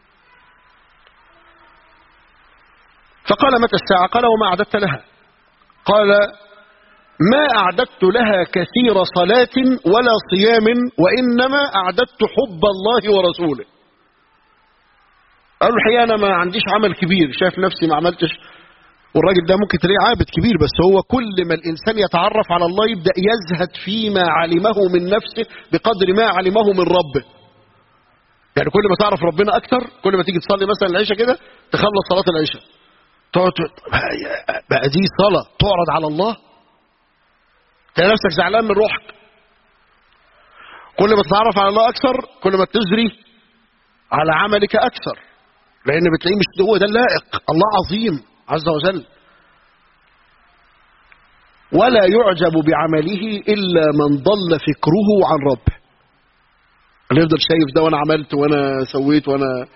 فقال متى الساعة قال وما أعددت لها قال ما أعددت لها كثير صلاة ولا صيام وإنما أعددت حب الله ورسوله قالوا الحقيقه انا ما عنديش عمل كبير شايف نفسي ما عملتش والراجل ده ممكن تلاقيه عابد كبير بس هو كل ما الانسان يتعرف على الله يبدا يزهد فيما علمه من نفسه بقدر ما علمه من ربه يعني كل ما تعرف ربنا اكتر كل ما تيجي تصلي مثلا العشاء كده تخلص صلاه العشاء تقعد بقى دي صلاه تعرض على الله تلاقي نفسك زعلان من روحك كل ما تتعرف على الله أكثر كل ما تجري على عملك أكثر لأن بتلاقيه مش هو ده اللائق الله عظيم عز وجل ولا يعجب بعمله إلا من ضل فكره عن ربه اللي يفضل شايف ده وانا عملت وانا سويت وانا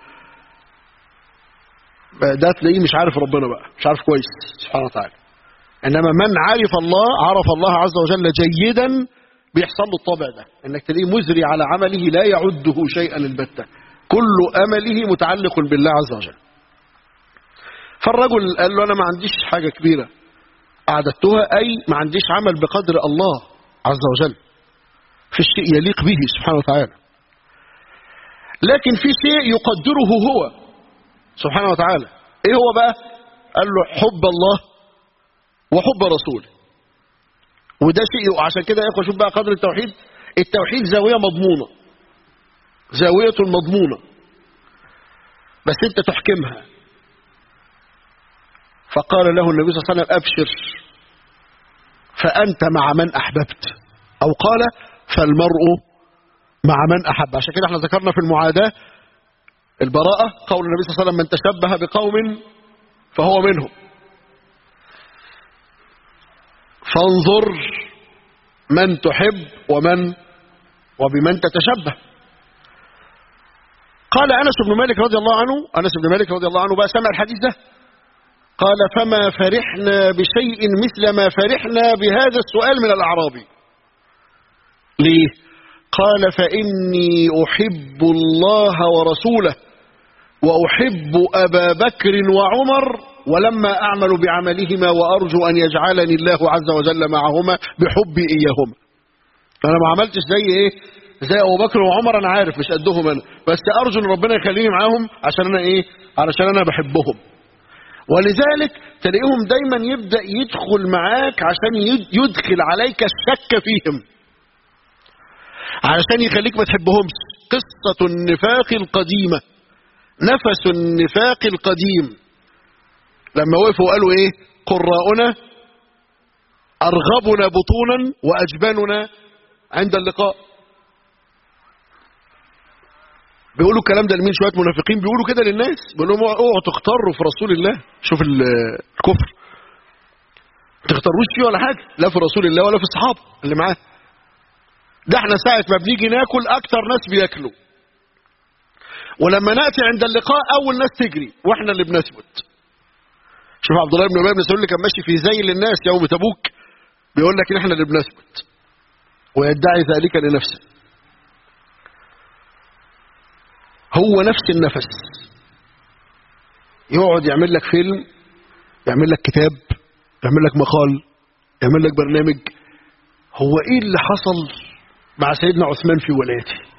ده تلاقيه مش عارف ربنا بقى مش عارف كويس سبحانه وتعالى انما من عرف الله عرف الله عز وجل جيدا بيحصل له الطبع ده انك تلاقيه مزري على عمله لا يعده شيئا البتة كل امله متعلق بالله عز وجل فالرجل قال له انا ما عنديش حاجة كبيرة اعددتها اي ما عنديش عمل بقدر الله عز وجل في الشيء يليق به سبحانه وتعالى لكن في شيء يقدره هو سبحانه وتعالى ايه هو بقى قال له حب الله وحب رسوله وده شيء عشان كده يا اخوه شوف بقى قدر التوحيد التوحيد زاويه مضمونه زاويه مضمونه بس انت تحكمها فقال له النبي صلى الله عليه وسلم ابشر فانت مع من احببت او قال فالمرء مع من احب عشان كده احنا ذكرنا في المعاداه البراءه قول النبي صلى الله عليه وسلم من تشبه بقوم فهو منهم فانظر من تحب ومن وبمن تتشبه قال انس بن مالك رضي الله عنه انس بن مالك رضي الله عنه بقى سمع الحديث ده قال فما فرحنا بشيء مثل ما فرحنا بهذا السؤال من الاعرابي ليه قال فاني احب الله ورسوله واحب ابا بكر وعمر ولما أعمل بعملهما وأرجو أن يجعلني الله عز وجل معهما بحبي إياهما أنا ما عملتش زي إيه زي أبو بكر وعمر أنا عارف مش قدهم أنا بس أرجو أن ربنا يخليني معاهم عشان أنا إيه علشان أنا بحبهم ولذلك تلاقيهم دايما يبدأ يدخل معاك عشان يدخل عليك الشك فيهم علشان يخليك ما تحبهمش قصة النفاق القديمة نفس النفاق القديم لما وقفوا وقالوا ايه قراؤنا ارغبنا بطونا واجبننا عند اللقاء بيقولوا الكلام ده لمين شويه منافقين بيقولوا كده للناس بيقولوا لهم اوعوا تختاروا في رسول الله شوف الكفر تختاروش فيه ولا حاجه لا في رسول الله ولا في الصحابه اللي معاه ده احنا ساعه ما بنيجي ناكل اكتر ناس بياكلوا ولما ناتي عند اللقاء اول ناس تجري واحنا اللي بنثبت شوف عبد الله بن ابي بن سلول اللي كان ماشي في زي للناس يوم تبوك بيقول لك ان احنا اللي بنثبت ويدعي ذلك لنفسه هو نفس النفس يقعد يعمل لك فيلم يعمل لك كتاب يعمل لك مقال يعمل لك برنامج هو ايه اللي حصل مع سيدنا عثمان في ولايته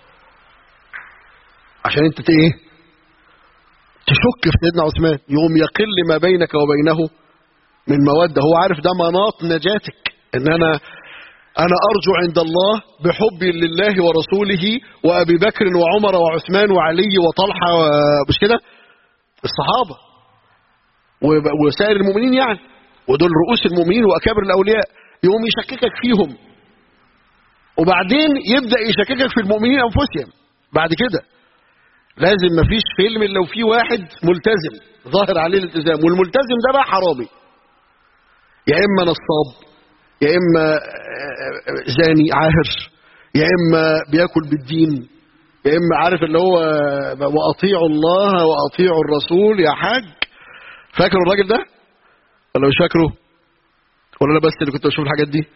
عشان انت ايه تشك في سيدنا عثمان يوم يقل ما بينك وبينه من مودة هو عارف ده مناط نجاتك ان انا انا ارجو عند الله بحبي لله ورسوله وابي بكر وعمر وعثمان وعلي وطلحة مش كده الصحابة وسائر المؤمنين يعني ودول رؤوس المؤمنين واكابر الاولياء يوم يشككك فيهم وبعدين يبدأ يشككك في المؤمنين انفسهم بعد كده لازم مفيش فيلم الا وفيه واحد ملتزم ظاهر عليه الالتزام والملتزم ده بقى حرامي يا اما نصاب يا اما زاني عاهر يا اما بياكل بالدين يا اما عارف اللي هو واطيعوا الله واطيعوا الرسول يا حاج فاكر الراجل ده ولا مش فاكره ولا انا بس اللي كنت بشوف الحاجات دي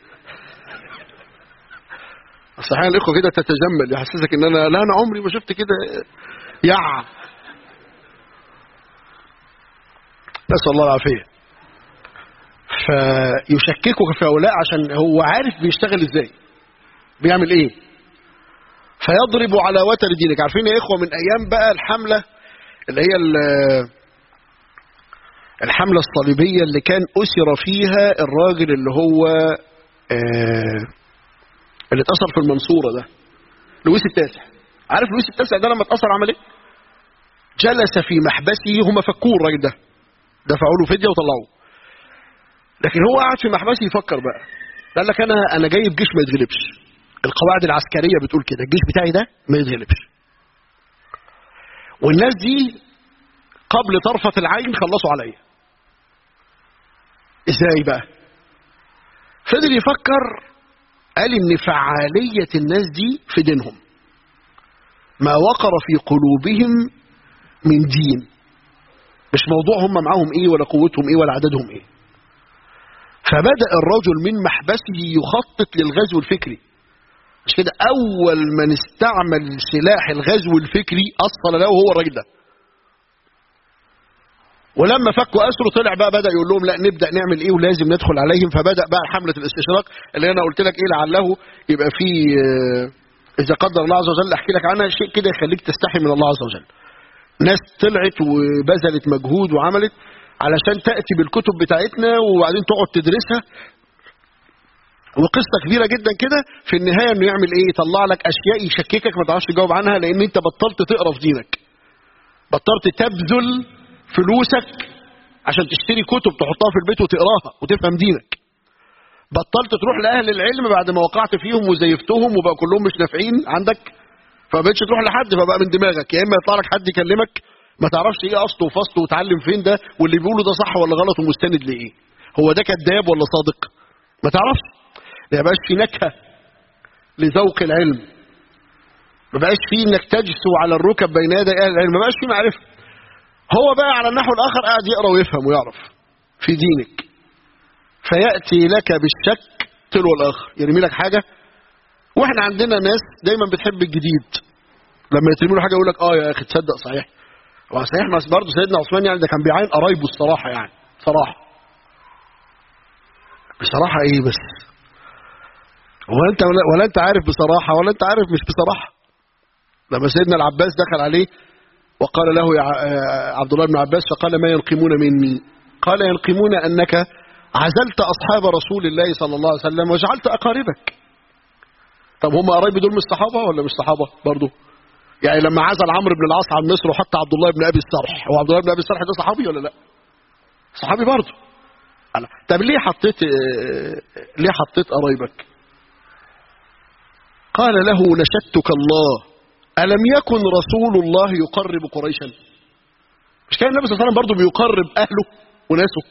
صحيح الاخوه كده تتجمل يحسسك ان انا لا انا عمري ما شفت كده يع نسال الله العافيه فيشككك في هؤلاء عشان هو عارف بيشتغل ازاي بيعمل ايه فيضرب على وتر دينك عارفين يا اخوه من ايام بقى الحمله اللي هي الحمله الصليبيه اللي كان اسر فيها الراجل اللي هو آه اللي اتأثر في المنصورة ده لويس التاسع عارف لويس التاسع ده لما اتأثر عمل ايه جلس في محبسه هم فكوه الراجل ده دفعوا له فدية وطلعوه لكن هو قاعد في محبسه يفكر بقى قال لك انا انا جايب جيش ما يتغلبش القواعد العسكريه بتقول كده الجيش بتاعي ده ما يتغلبش والناس دي قبل طرفه العين خلصوا عليا ازاي بقى فضل يفكر قال ان فعاليه الناس دي في دينهم ما وقر في قلوبهم من دين مش موضوع هم معاهم ايه ولا قوتهم ايه ولا عددهم ايه فبدأ الرجل من محبسه يخطط للغزو الفكري مش كده اول من استعمل سلاح الغزو الفكري اصل له هو الراجل ده ولما فكوا اسره طلع بقى بدا يقول لهم لا نبدا نعمل ايه ولازم ندخل عليهم فبدا بقى حمله الاستشراق اللي انا قلت لك ايه لعله يبقى في اذا قدر الله عز وجل احكي لك عنها شيء كده يخليك تستحي من الله عز وجل ناس طلعت وبذلت مجهود وعملت علشان تاتي بالكتب بتاعتنا وبعدين تقعد تدرسها وقصه كبيره جدا كده في النهايه انه يعمل ايه يطلع لك اشياء يشككك ما تعرفش تجاوب عنها لان انت بطلت تقرا في دينك بطلت تبذل فلوسك عشان تشتري كتب تحطها في البيت وتقراها وتفهم دينك بطلت تروح لاهل العلم بعد ما وقعت فيهم وزيفتهم وبقى كلهم مش نافعين عندك فما بقتش تروح لحد فبقى من دماغك يا اما يطلع لك حد يكلمك ما تعرفش ايه اصله وفصله وتعلم فين ده واللي بيقوله ده صح ولا غلط ومستند لايه هو ده كذاب ولا صادق ما تعرفش ما يبقاش في نكهه لذوق العلم ما بقاش في انك تجسو على الركب بين يدي اهل العلم ما بقاش في معرفه هو بقى على النحو الاخر قاعد يقرا ويفهم ويعرف في دينك فياتي لك بالشك تلو الاخر يرمي لك حاجه واحنا عندنا ناس دايما بتحب الجديد لما يترمي له حاجه يقول لك اه يا اخي تصدق صحيح هو صحيح بس برضه سيدنا عثمان يعني ده كان بيعين قرايبه الصراحه يعني صراحه بصراحه ايه بس ولا انت ولا, ولا انت عارف بصراحه ولا انت عارف مش بصراحه لما سيدنا العباس دخل عليه وقال له يا عبد الله بن عباس فقال ما ينقمون مني قال ينقمون انك عزلت اصحاب رسول الله صلى الله عليه وسلم وجعلت اقاربك طب هم قرايبي دول مش صحابه ولا مش صحابه برضه يعني لما عزل عمرو بن العاص عن مصر وحط عبد الله بن ابي الصرح هو عبد الله بن ابي الصرح ده صحابي ولا لا صحابي برضه طب ليه حطيت ليه حطيت قرايبك قال له نشدتك الله ألم يكن رسول الله يقرب قريشا مش كان النبي صلى الله عليه وسلم برضه بيقرب أهله وناسه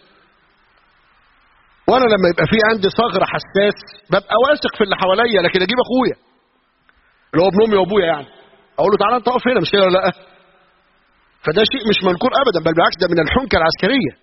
وانا لما يبقى في عندي ثغره حساس ببقى واثق في اللي حواليا لكن اجيب اخويا اللي هو ابن امي وابويا يعني اقول له تعالى انت اقف هنا مش كده ولا لا فده شيء مش منكور ابدا بل بالعكس ده من الحنكه العسكريه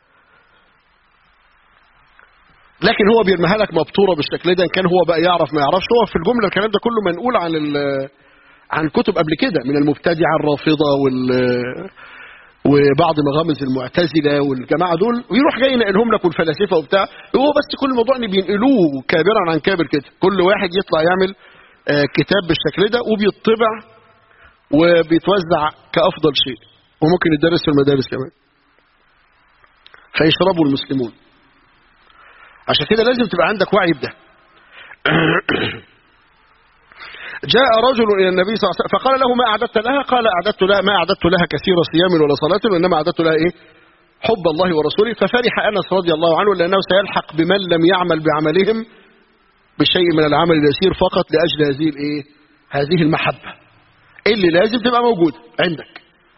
لكن هو بيرميها لك مبتوره بالشكل ده ان كان هو بقى يعرف ما يعرفش هو في الجمله الكلام ده كله منقول عن عن كتب قبل كده من المبتدعه الرافضه وال وبعض مغامز المعتزله والجماعه دول ويروح جاي ينقلهم لك والفلاسفه وبتاع هو بس كل الموضوع ان بينقلوه كابرا عن كابر كده كل واحد يطلع يعمل كتاب بالشكل ده وبيطبع وبيتوزع كافضل شيء وممكن يدرس في المدارس كمان فيشربوا المسلمون عشان كده لازم تبقى عندك وعي بده جاء رجل الى النبي صلى الله عليه وسلم فقال له ما اعددت لها قال اعددت لها ما اعددت لها كثير صيام ولا صلاه وانما اعددت لها ايه حب الله ورسوله ففرح انس رضي الله عنه لانه سيلحق بمن لم يعمل بعملهم بشيء من العمل اليسير فقط لاجل هذه الايه هذه المحبه اللي لازم تبقى موجوده عندك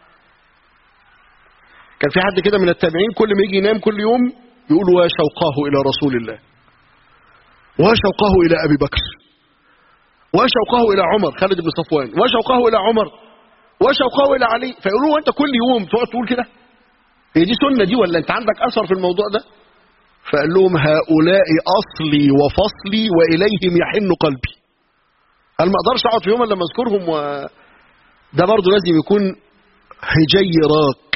كان في حد كده من التابعين كل ما يجي ينام كل يوم يقول وشوقاه الى رسول الله وشوقاه الى ابي بكر وشوقه إلى عمر خالد بن صفوان وشوقه إلى عمر وشوقه إلى علي فيقولوا أنت كل يوم تقعد تقول كده هي دي سنة دي ولا أنت عندك أثر في الموضوع ده فقال لهم هؤلاء أصلي وفصلي وإليهم يحن قلبي قال ما أقدرش أقعد في يوم لما أذكرهم و... ده برضه لازم يكون هجي راك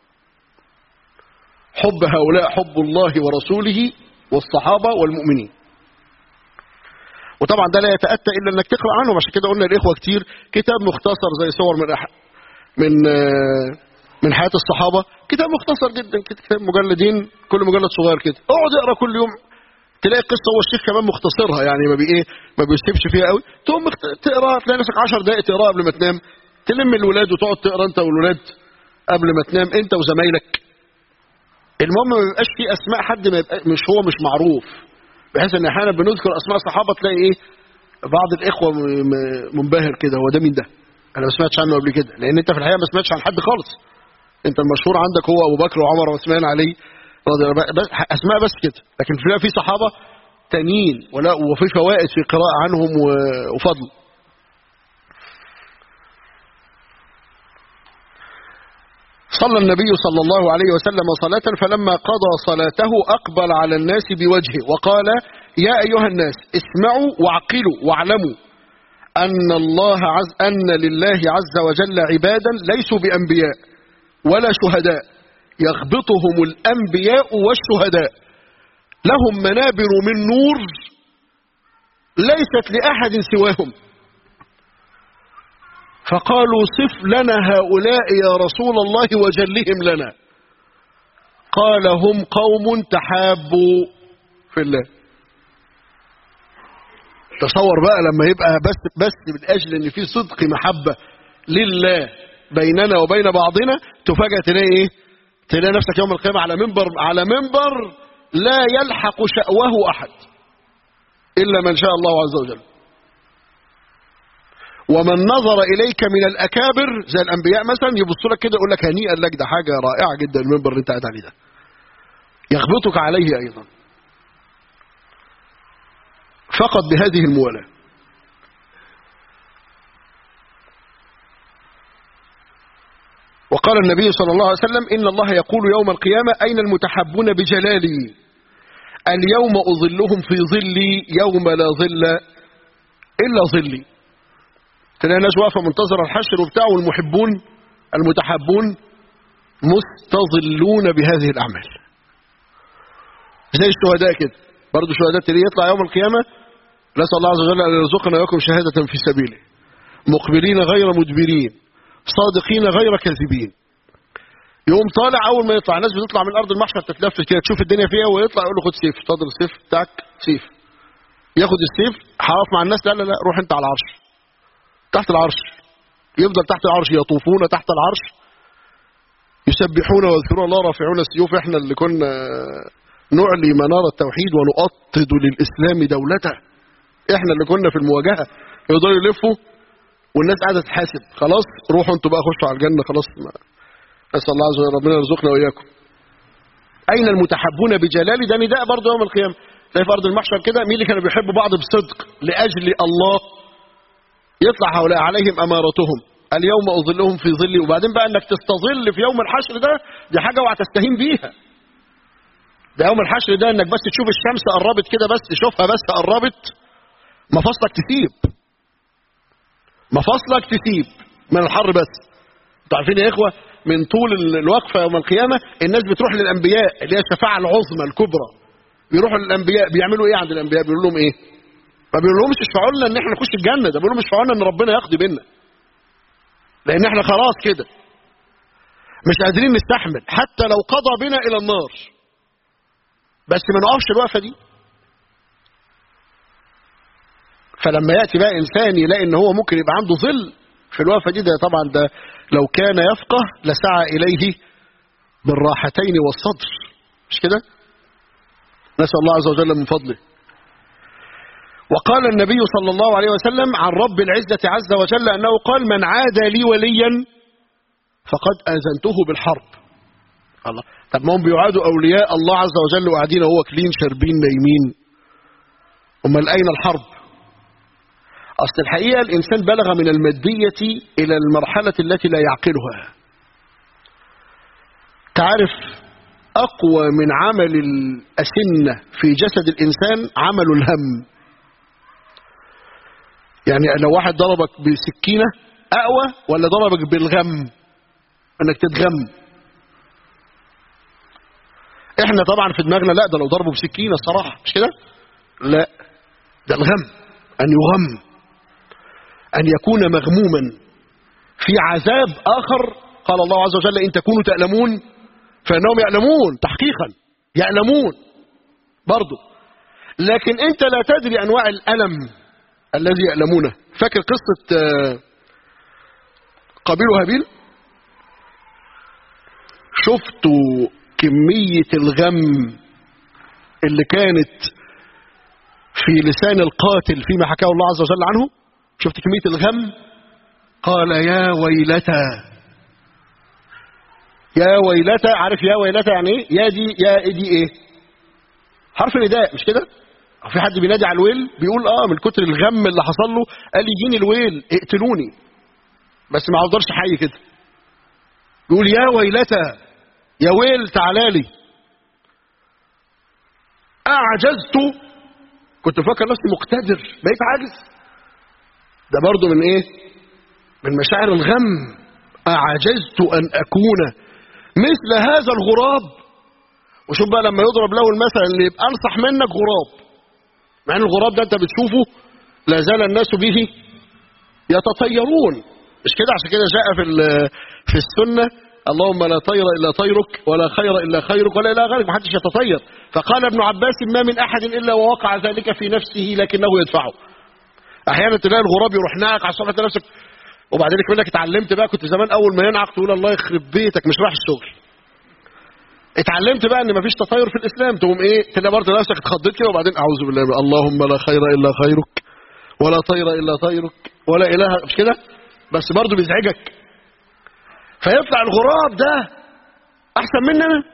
حب هؤلاء حب الله ورسوله والصحابة والمؤمنين وطبعا ده لا يتأتى إلا أنك تقرأ عنهم عشان كده قلنا الإخوة كتير كتاب مختصر زي صور من أح... من من حياة الصحابة كتاب مختصر جدا كتاب مجلدين كل مجلد صغير كده اقعد اقرا كل يوم تلاقي قصة هو الشيخ كمان مختصرها يعني ما بي ايه ما بيسيبش فيها قوي تقوم تقرا تلاقي نفسك 10 دقائق تقراها قبل ما تنام تلم الولاد وتقعد تقرا انت والولاد قبل ما تنام انت وزمايلك المهم ما بيبقاش في اسماء حد ما يبقى مش هو مش معروف بحيث ان احيانا بنذكر اسماء صحابه تلاقي ايه بعض الإخوة م- م- منبهر كده هو ده مين ده أنا ما سمعتش عنه قبل كده لأن أنت في الحقيقة ما سمعتش عن حد خالص أنت المشهور عندك هو أبو بكر وعمر وعثمان علي رضي الله عنهم. بس أسماء بس كده لكن في في صحابة تانيين ولا وفي فوائد في قراءة عنهم و- وفضل صلى النبي صلى الله عليه وسلم صلاة فلما قضى صلاته أقبل على الناس بوجهه وقال يا أيها الناس اسمعوا واعقلوا واعلموا أن الله عز أن لله عز وجل عبادا ليسوا بأنبياء ولا شهداء يغبطهم الأنبياء والشهداء لهم منابر من نور ليست لأحد سواهم فقالوا صف لنا هؤلاء يا رسول الله وجلهم لنا قال هم قوم تحابوا في الله تصور بقى لما يبقى بس بس من اجل ان في صدق محبه لله بيننا وبين بعضنا تفاجئ تلاقي ايه؟ تلاقي نفسك يوم القيامه على منبر على منبر لا يلحق شأوه احد الا من شاء الله عز وجل. ومن نظر اليك من الاكابر زي الانبياء مثلا يبص لك كده يقول لك هنيئا لك ده حاجه رائعه جدا المنبر اللي انت قاعد عليه ده. يغبطك عليه ايضا. فقط بهذه الموالاه. وقال النبي صلى الله عليه وسلم إن الله يقول يوم القيامة أين المتحبون بجلالي اليوم أظلهم في ظلي يوم لا ظل إلا ظلي تلاقي ناس واقفة منتظرة الحشر وبتاع والمحبون المتحبون مستظلون بهذه الأعمال زي الشهداء كده برضه الشهداء تلاقيه يطلع يوم القيامة نسأل الله عز وجل أن يرزقنا ويكم شهادة في سبيله مقبلين غير مدبرين صادقين غير كاذبين يقوم طالع اول ما يطلع الناس بتطلع من ارض المحشر تتلفت كده تشوف الدنيا فيها ويطلع يقول له خد سيف اتفضل السيف بتاعك سيف ياخد السيف هقف مع الناس لا لا لا روح انت على العرش تحت العرش يفضل تحت العرش يطوفون تحت العرش يسبحون ويذكرون الله رافعون السيوف احنا اللي كنا نعلي منار التوحيد ونؤطد للاسلام دولته احنا اللي كنا في المواجهه يقدروا يلفوا والناس قاعده تحاسب خلاص روحوا انتوا بقى خشوا على الجنه خلاص ما. نسال الله عز وجل ربنا يرزقنا واياكم اين المتحبون بجلالي ده نداء برضه يوم القيامه تلاقي في ارض المحشر كده مين اللي كانوا بيحبوا بعض بصدق لاجل الله يطلع هؤلاء عليهم امارتهم اليوم اظلهم في ظلي وبعدين بقى انك تستظل في يوم الحشر ده دي حاجه اوعى تستهين بيها ده يوم الحشر ده انك بس تشوف الشمس قربت كده بس تشوفها بس قربت مفاصلك تسيب مفاصلك تسيب من الحر بس انتوا عارفين يا اخوه من طول الوقفه يوم القيامه الناس بتروح للانبياء اللي هي الشفاعه العظمى الكبرى بيروحوا للانبياء بيعملوا ايه عند الانبياء بيقولوا لهم ايه ما بيقولوا لهمش اشفعوا لنا ان احنا نخش الجنه ده بيقولوا لهم اشفعوا لنا ان ربنا يقضي بينا لان احنا خلاص كده مش قادرين نستحمل حتى لو قضى بنا الى النار بس ما نقفش الوقفه دي فلما ياتي بقى انسان يلاقي ان هو ممكن يبقى عنده ظل في الوقفه دي ده طبعا ده لو كان يفقه لسعى اليه بالراحتين والصدر مش كده؟ نسال الله عز وجل من فضله. وقال النبي صلى الله عليه وسلم عن رب العزه عز وجل انه قال من عادى لي وليا فقد اذنته بالحرب. الله طب ما هم بيعادوا اولياء الله عز وجل وقاعدين هو واكلين شاربين نايمين. امال اين الحرب؟ أصل الحقيقة الإنسان بلغ من المادية إلى المرحلة التي لا يعقلها تعرف أقوى من عمل الأسنة في جسد الإنسان عمل الهم يعني لو واحد ضربك بسكينة أقوى ولا ضربك بالغم أنك تتغم احنا طبعا في دماغنا لا ده لو ضربه بسكينة الصراحة مش كده لا ده الغم أن يغم أن يكون مغموما في عذاب آخر قال الله عز وجل إن تكونوا تألمون فإنهم يألمون تحقيقا يألمون برضو لكن أنت لا تدري أنواع الألم الذي يألمونه فاكر قصة قابيل وهابيل شفتوا كمية الغم اللي كانت في لسان القاتل فيما حكاه الله عز وجل عنه شفت كمية الغم قال يا ويلتى يا ويلتى عارف يا ويلتى يعني ايه يا دي يا دي ايه حرف نداء مش كده أو في حد بينادي على الويل بيقول اه من كتر الغم اللي حصل له قال يجيني الويل اقتلوني بس ما افضلش حي كده يقول يا ويلتى يا ويل تعالى لي اعجزت كنت فاكر نفسي مقتدر بقيت عاجز ده برضه من ايه من مشاعر الغم اعجزت ان اكون مثل هذا الغراب وشوف بقى لما يضرب له المثل اللي يبقى انصح منك غراب مع ان الغراب ده انت بتشوفه لا زال الناس به يتطيرون مش كده عشان كده جاء في في السنه اللهم لا طير الا طيرك ولا خير الا خيرك ولا الى غيرك محدش يتطير فقال ابن عباس ما من احد الا ووقع ذلك في نفسه لكنه يدفعه احيانا تلاقي الغراب يروح ناعق على صفحه نفسك وبعدين منك اتعلمت بقى كنت زمان اول ما ينعق تقول الله يخرب بيتك مش رايح الشغل اتعلمت بقى ان مفيش تطير في الاسلام تقوم ايه تلاقي برضه نفسك اتخضيت كده وبعدين اعوذ بالله من اللهم لا خير الا خيرك ولا طير الا طيرك ولا اله مش كده بس برضه بيزعجك فيطلع الغراب ده احسن مني انا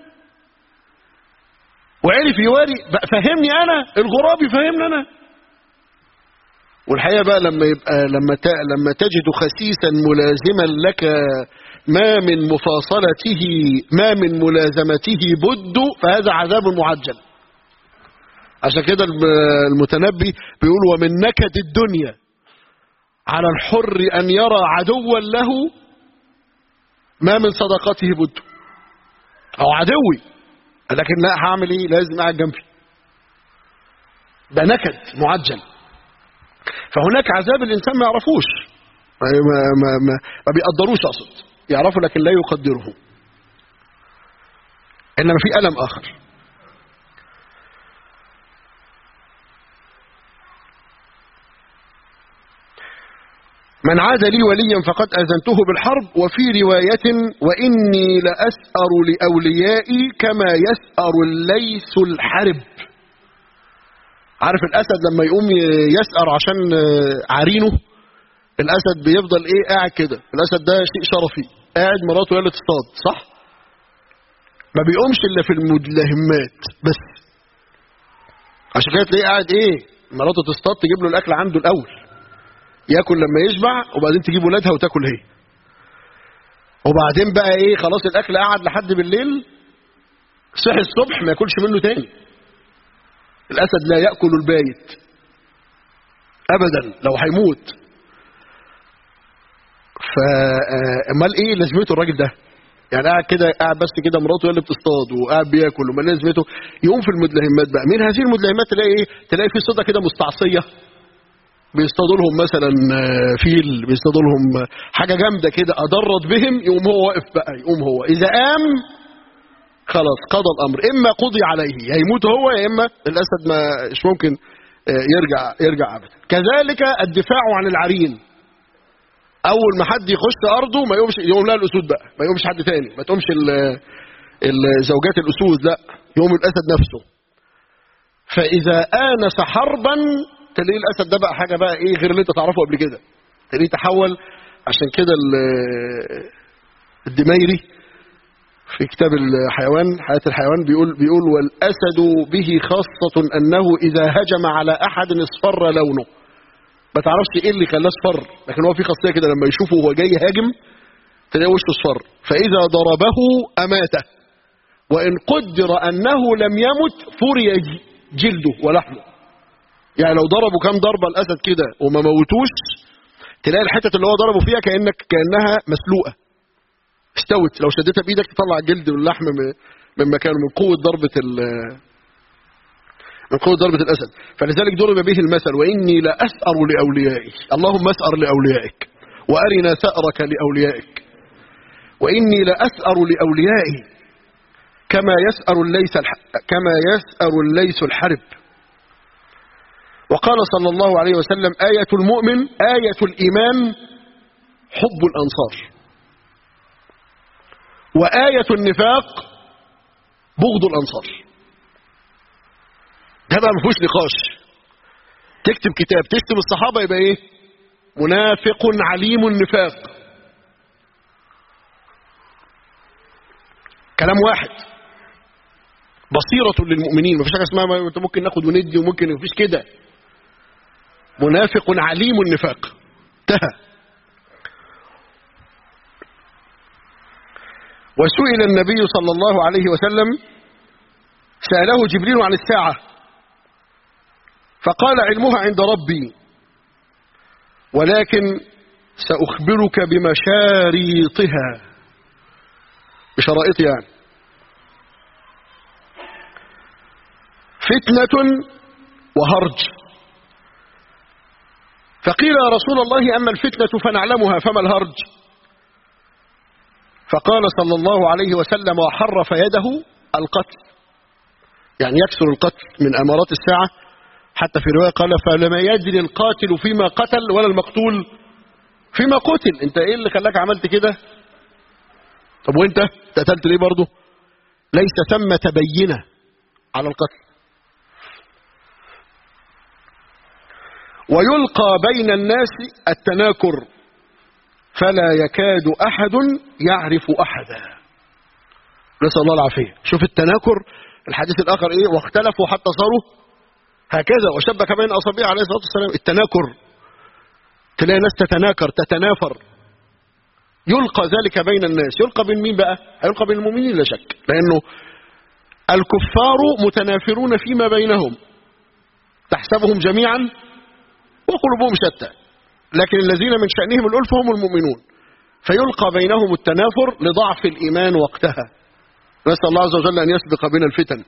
وعرف يواري فهمني انا الغراب يفهمني انا والحقيقه بقى لما يبقى لما لما تجد خسيسا ملازما لك ما من مفاصلته ما من ملازمته بد فهذا عذاب معجل عشان كده المتنبي بيقول ومن نكد الدنيا على الحر ان يرى عدوا له ما من صدقته بد او عدوي لكن لا هعمل ايه لازم قاعد جنبي ده نكد معجل فهناك عذاب الانسان ما يعرفوش ما, ما, ما, ما, ما بيقدروش اقصد يعرفوا لكن لا يقدره انما في الم اخر من عاد لي وليا فقد أذنته بالحرب وفي رواية وإني لأسأر لأوليائي كما يسأر الليث الحرب عارف الأسد لما يقوم يسأر عشان عرينه الأسد بيفضل إيه قاعد كده الأسد ده شيء شرفي قاعد مراته هي اللي تصطاد صح ما بيقومش إلا في المدلهمات بس عشان كده تلاقيه قاعد إيه مراته تصطاد تجيب له الأكل عنده الأول ياكل لما يشبع وبعدين تجيب ولادها وتاكل هي وبعدين بقى ايه خلاص الاكل قعد لحد بالليل صحي الصبح ما ياكلش منه تاني الاسد لا ياكل البايت ابدا لو هيموت فامال ايه لازمته الراجل ده يعني قاعد كده قاعد بس كده مراته هي اللي بتصطاد وقاعد بياكل وما لازمته يقوم في المدلهمات بقى من هذه المدلهمات تلاقي ايه تلاقي في صوده كده مستعصيه بيصطادوا لهم مثلا فيل بيصطادوا لهم حاجه جامده كده اضرت بهم يقوم هو واقف بقى يقوم هو اذا قام خلاص قضى الامر اما قضي عليه يا يموت هو يا اما الاسد ما مش ممكن يرجع يرجع ابدا كذلك الدفاع عن العرين اول ما حد يخش ارضه ما يقومش يقوم لها الاسود بقى ما يقومش حد تاني ما تقومش الزوجات الاسود لا يقوم الاسد نفسه فاذا انس حربا تلاقيه الاسد ده بقى حاجه بقى ايه غير اللي انت تعرفه قبل كده تلاقيه تحول عشان كده الدميري في كتاب الحيوان حياه الحيوان بيقول بيقول والاسد به خاصه انه اذا هجم على احد اصفر لونه ما تعرفش ايه اللي خلاه اصفر لكن هو في خاصيه كده لما يشوفه وهو جاي هاجم تلاقيه وشه اصفر فاذا ضربه اماته وان قدر انه لم يمت فري جلده ولحمه يعني لو ضربوا كام ضربه الاسد كده وما موتوش تلاقي الحتة اللي هو ضربه فيها كانك كانها مسلوقه استوت لو شدتها بايدك تطلع الجلد واللحم من مكانه من قوه ضربه من قوه ضربه الاسد فلذلك ضرب به المثل واني لاسأر لاوليائي اللهم اسأر لاوليائك وارنا ثأرك لاوليائك واني لاسأر لاوليائي كما يسأر الليث كما يسأر الليث الحرب وقال صلى الله عليه وسلم آية المؤمن آية الإيمان حب الأنصار وآية النفاق بغض الأنصار ده بقى ما فيهوش نقاش تكتب كتاب تشتم الصحابة يبقى ايه منافق عليم النفاق كلام واحد بصيرة للمؤمنين مفيش حاجة اسمها ما انت ممكن ناخد وندي وممكن مفيش كده منافق عليم النفاق انتهى وسئل النبي صلى الله عليه وسلم سأله جبريل عن الساعة فقال علمها عند ربي ولكن سأخبرك بمشاريطها بشرائط يعني فتنة وهرج فقيل يا رسول الله أما الفتنة فنعلمها فما الهرج فقال صلى الله عليه وسلم وحرف يده القتل يعني يكسر القتل من أمارات الساعة حتى في رواية قال فلما يدري القاتل فيما قتل ولا المقتول فيما قتل انت ايه اللي خلاك عملت كده طب وانت قتلت ليه برضه ليس ثم تبينه على القتل ويلقى بين الناس التناكر فلا يكاد أحد يعرف أحدا نسأل الله العافية شوف التناكر الحديث الآخر إيه واختلفوا حتى صاروا هكذا وشبك بين أصابع عليه الصلاة والسلام التناكر تلاقي ناس تتناكر تتنافر يلقى ذلك بين الناس يلقى بين مين بقى يلقى بين المؤمنين لا شك لأنه الكفار متنافرون فيما بينهم تحسبهم جميعا وقلوبهم شتى لكن الذين من شأنهم الألف هم المؤمنون فيلقى بينهم التنافر لضعف الإيمان وقتها نسأل الله عز وجل أن يسبق بنا الفتن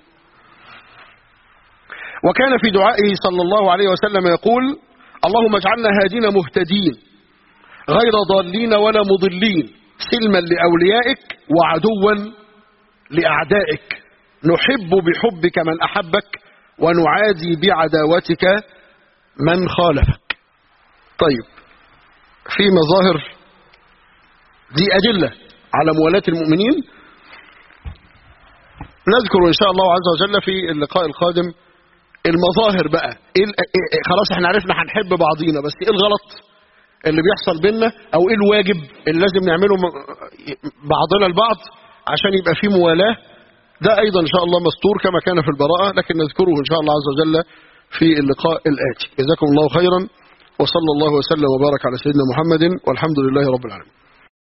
وكان في دعائه صلى الله عليه وسلم يقول اللهم اجعلنا هادين مهتدين غير ضالين ولا مضلين سلما لأوليائك وعدوا لأعدائك نحب بحبك من أحبك ونعادي بعداوتك من خالفك طيب في مظاهر دي أدلة على موالاة المؤمنين نذكر إن شاء الله عز وجل في اللقاء القادم المظاهر بقى إيه إيه خلاص احنا عرفنا هنحب بعضينا بس ايه الغلط اللي بيحصل بينا او ايه الواجب اللي لازم نعمله بعضنا البعض عشان يبقى في موالاه ده ايضا ان شاء الله مستور كما كان في البراءه لكن نذكره ان شاء الله عز وجل في اللقاء الاتي جزاكم الله خيرا وصلى الله وسلم وبارك على سيدنا محمد والحمد لله رب العالمين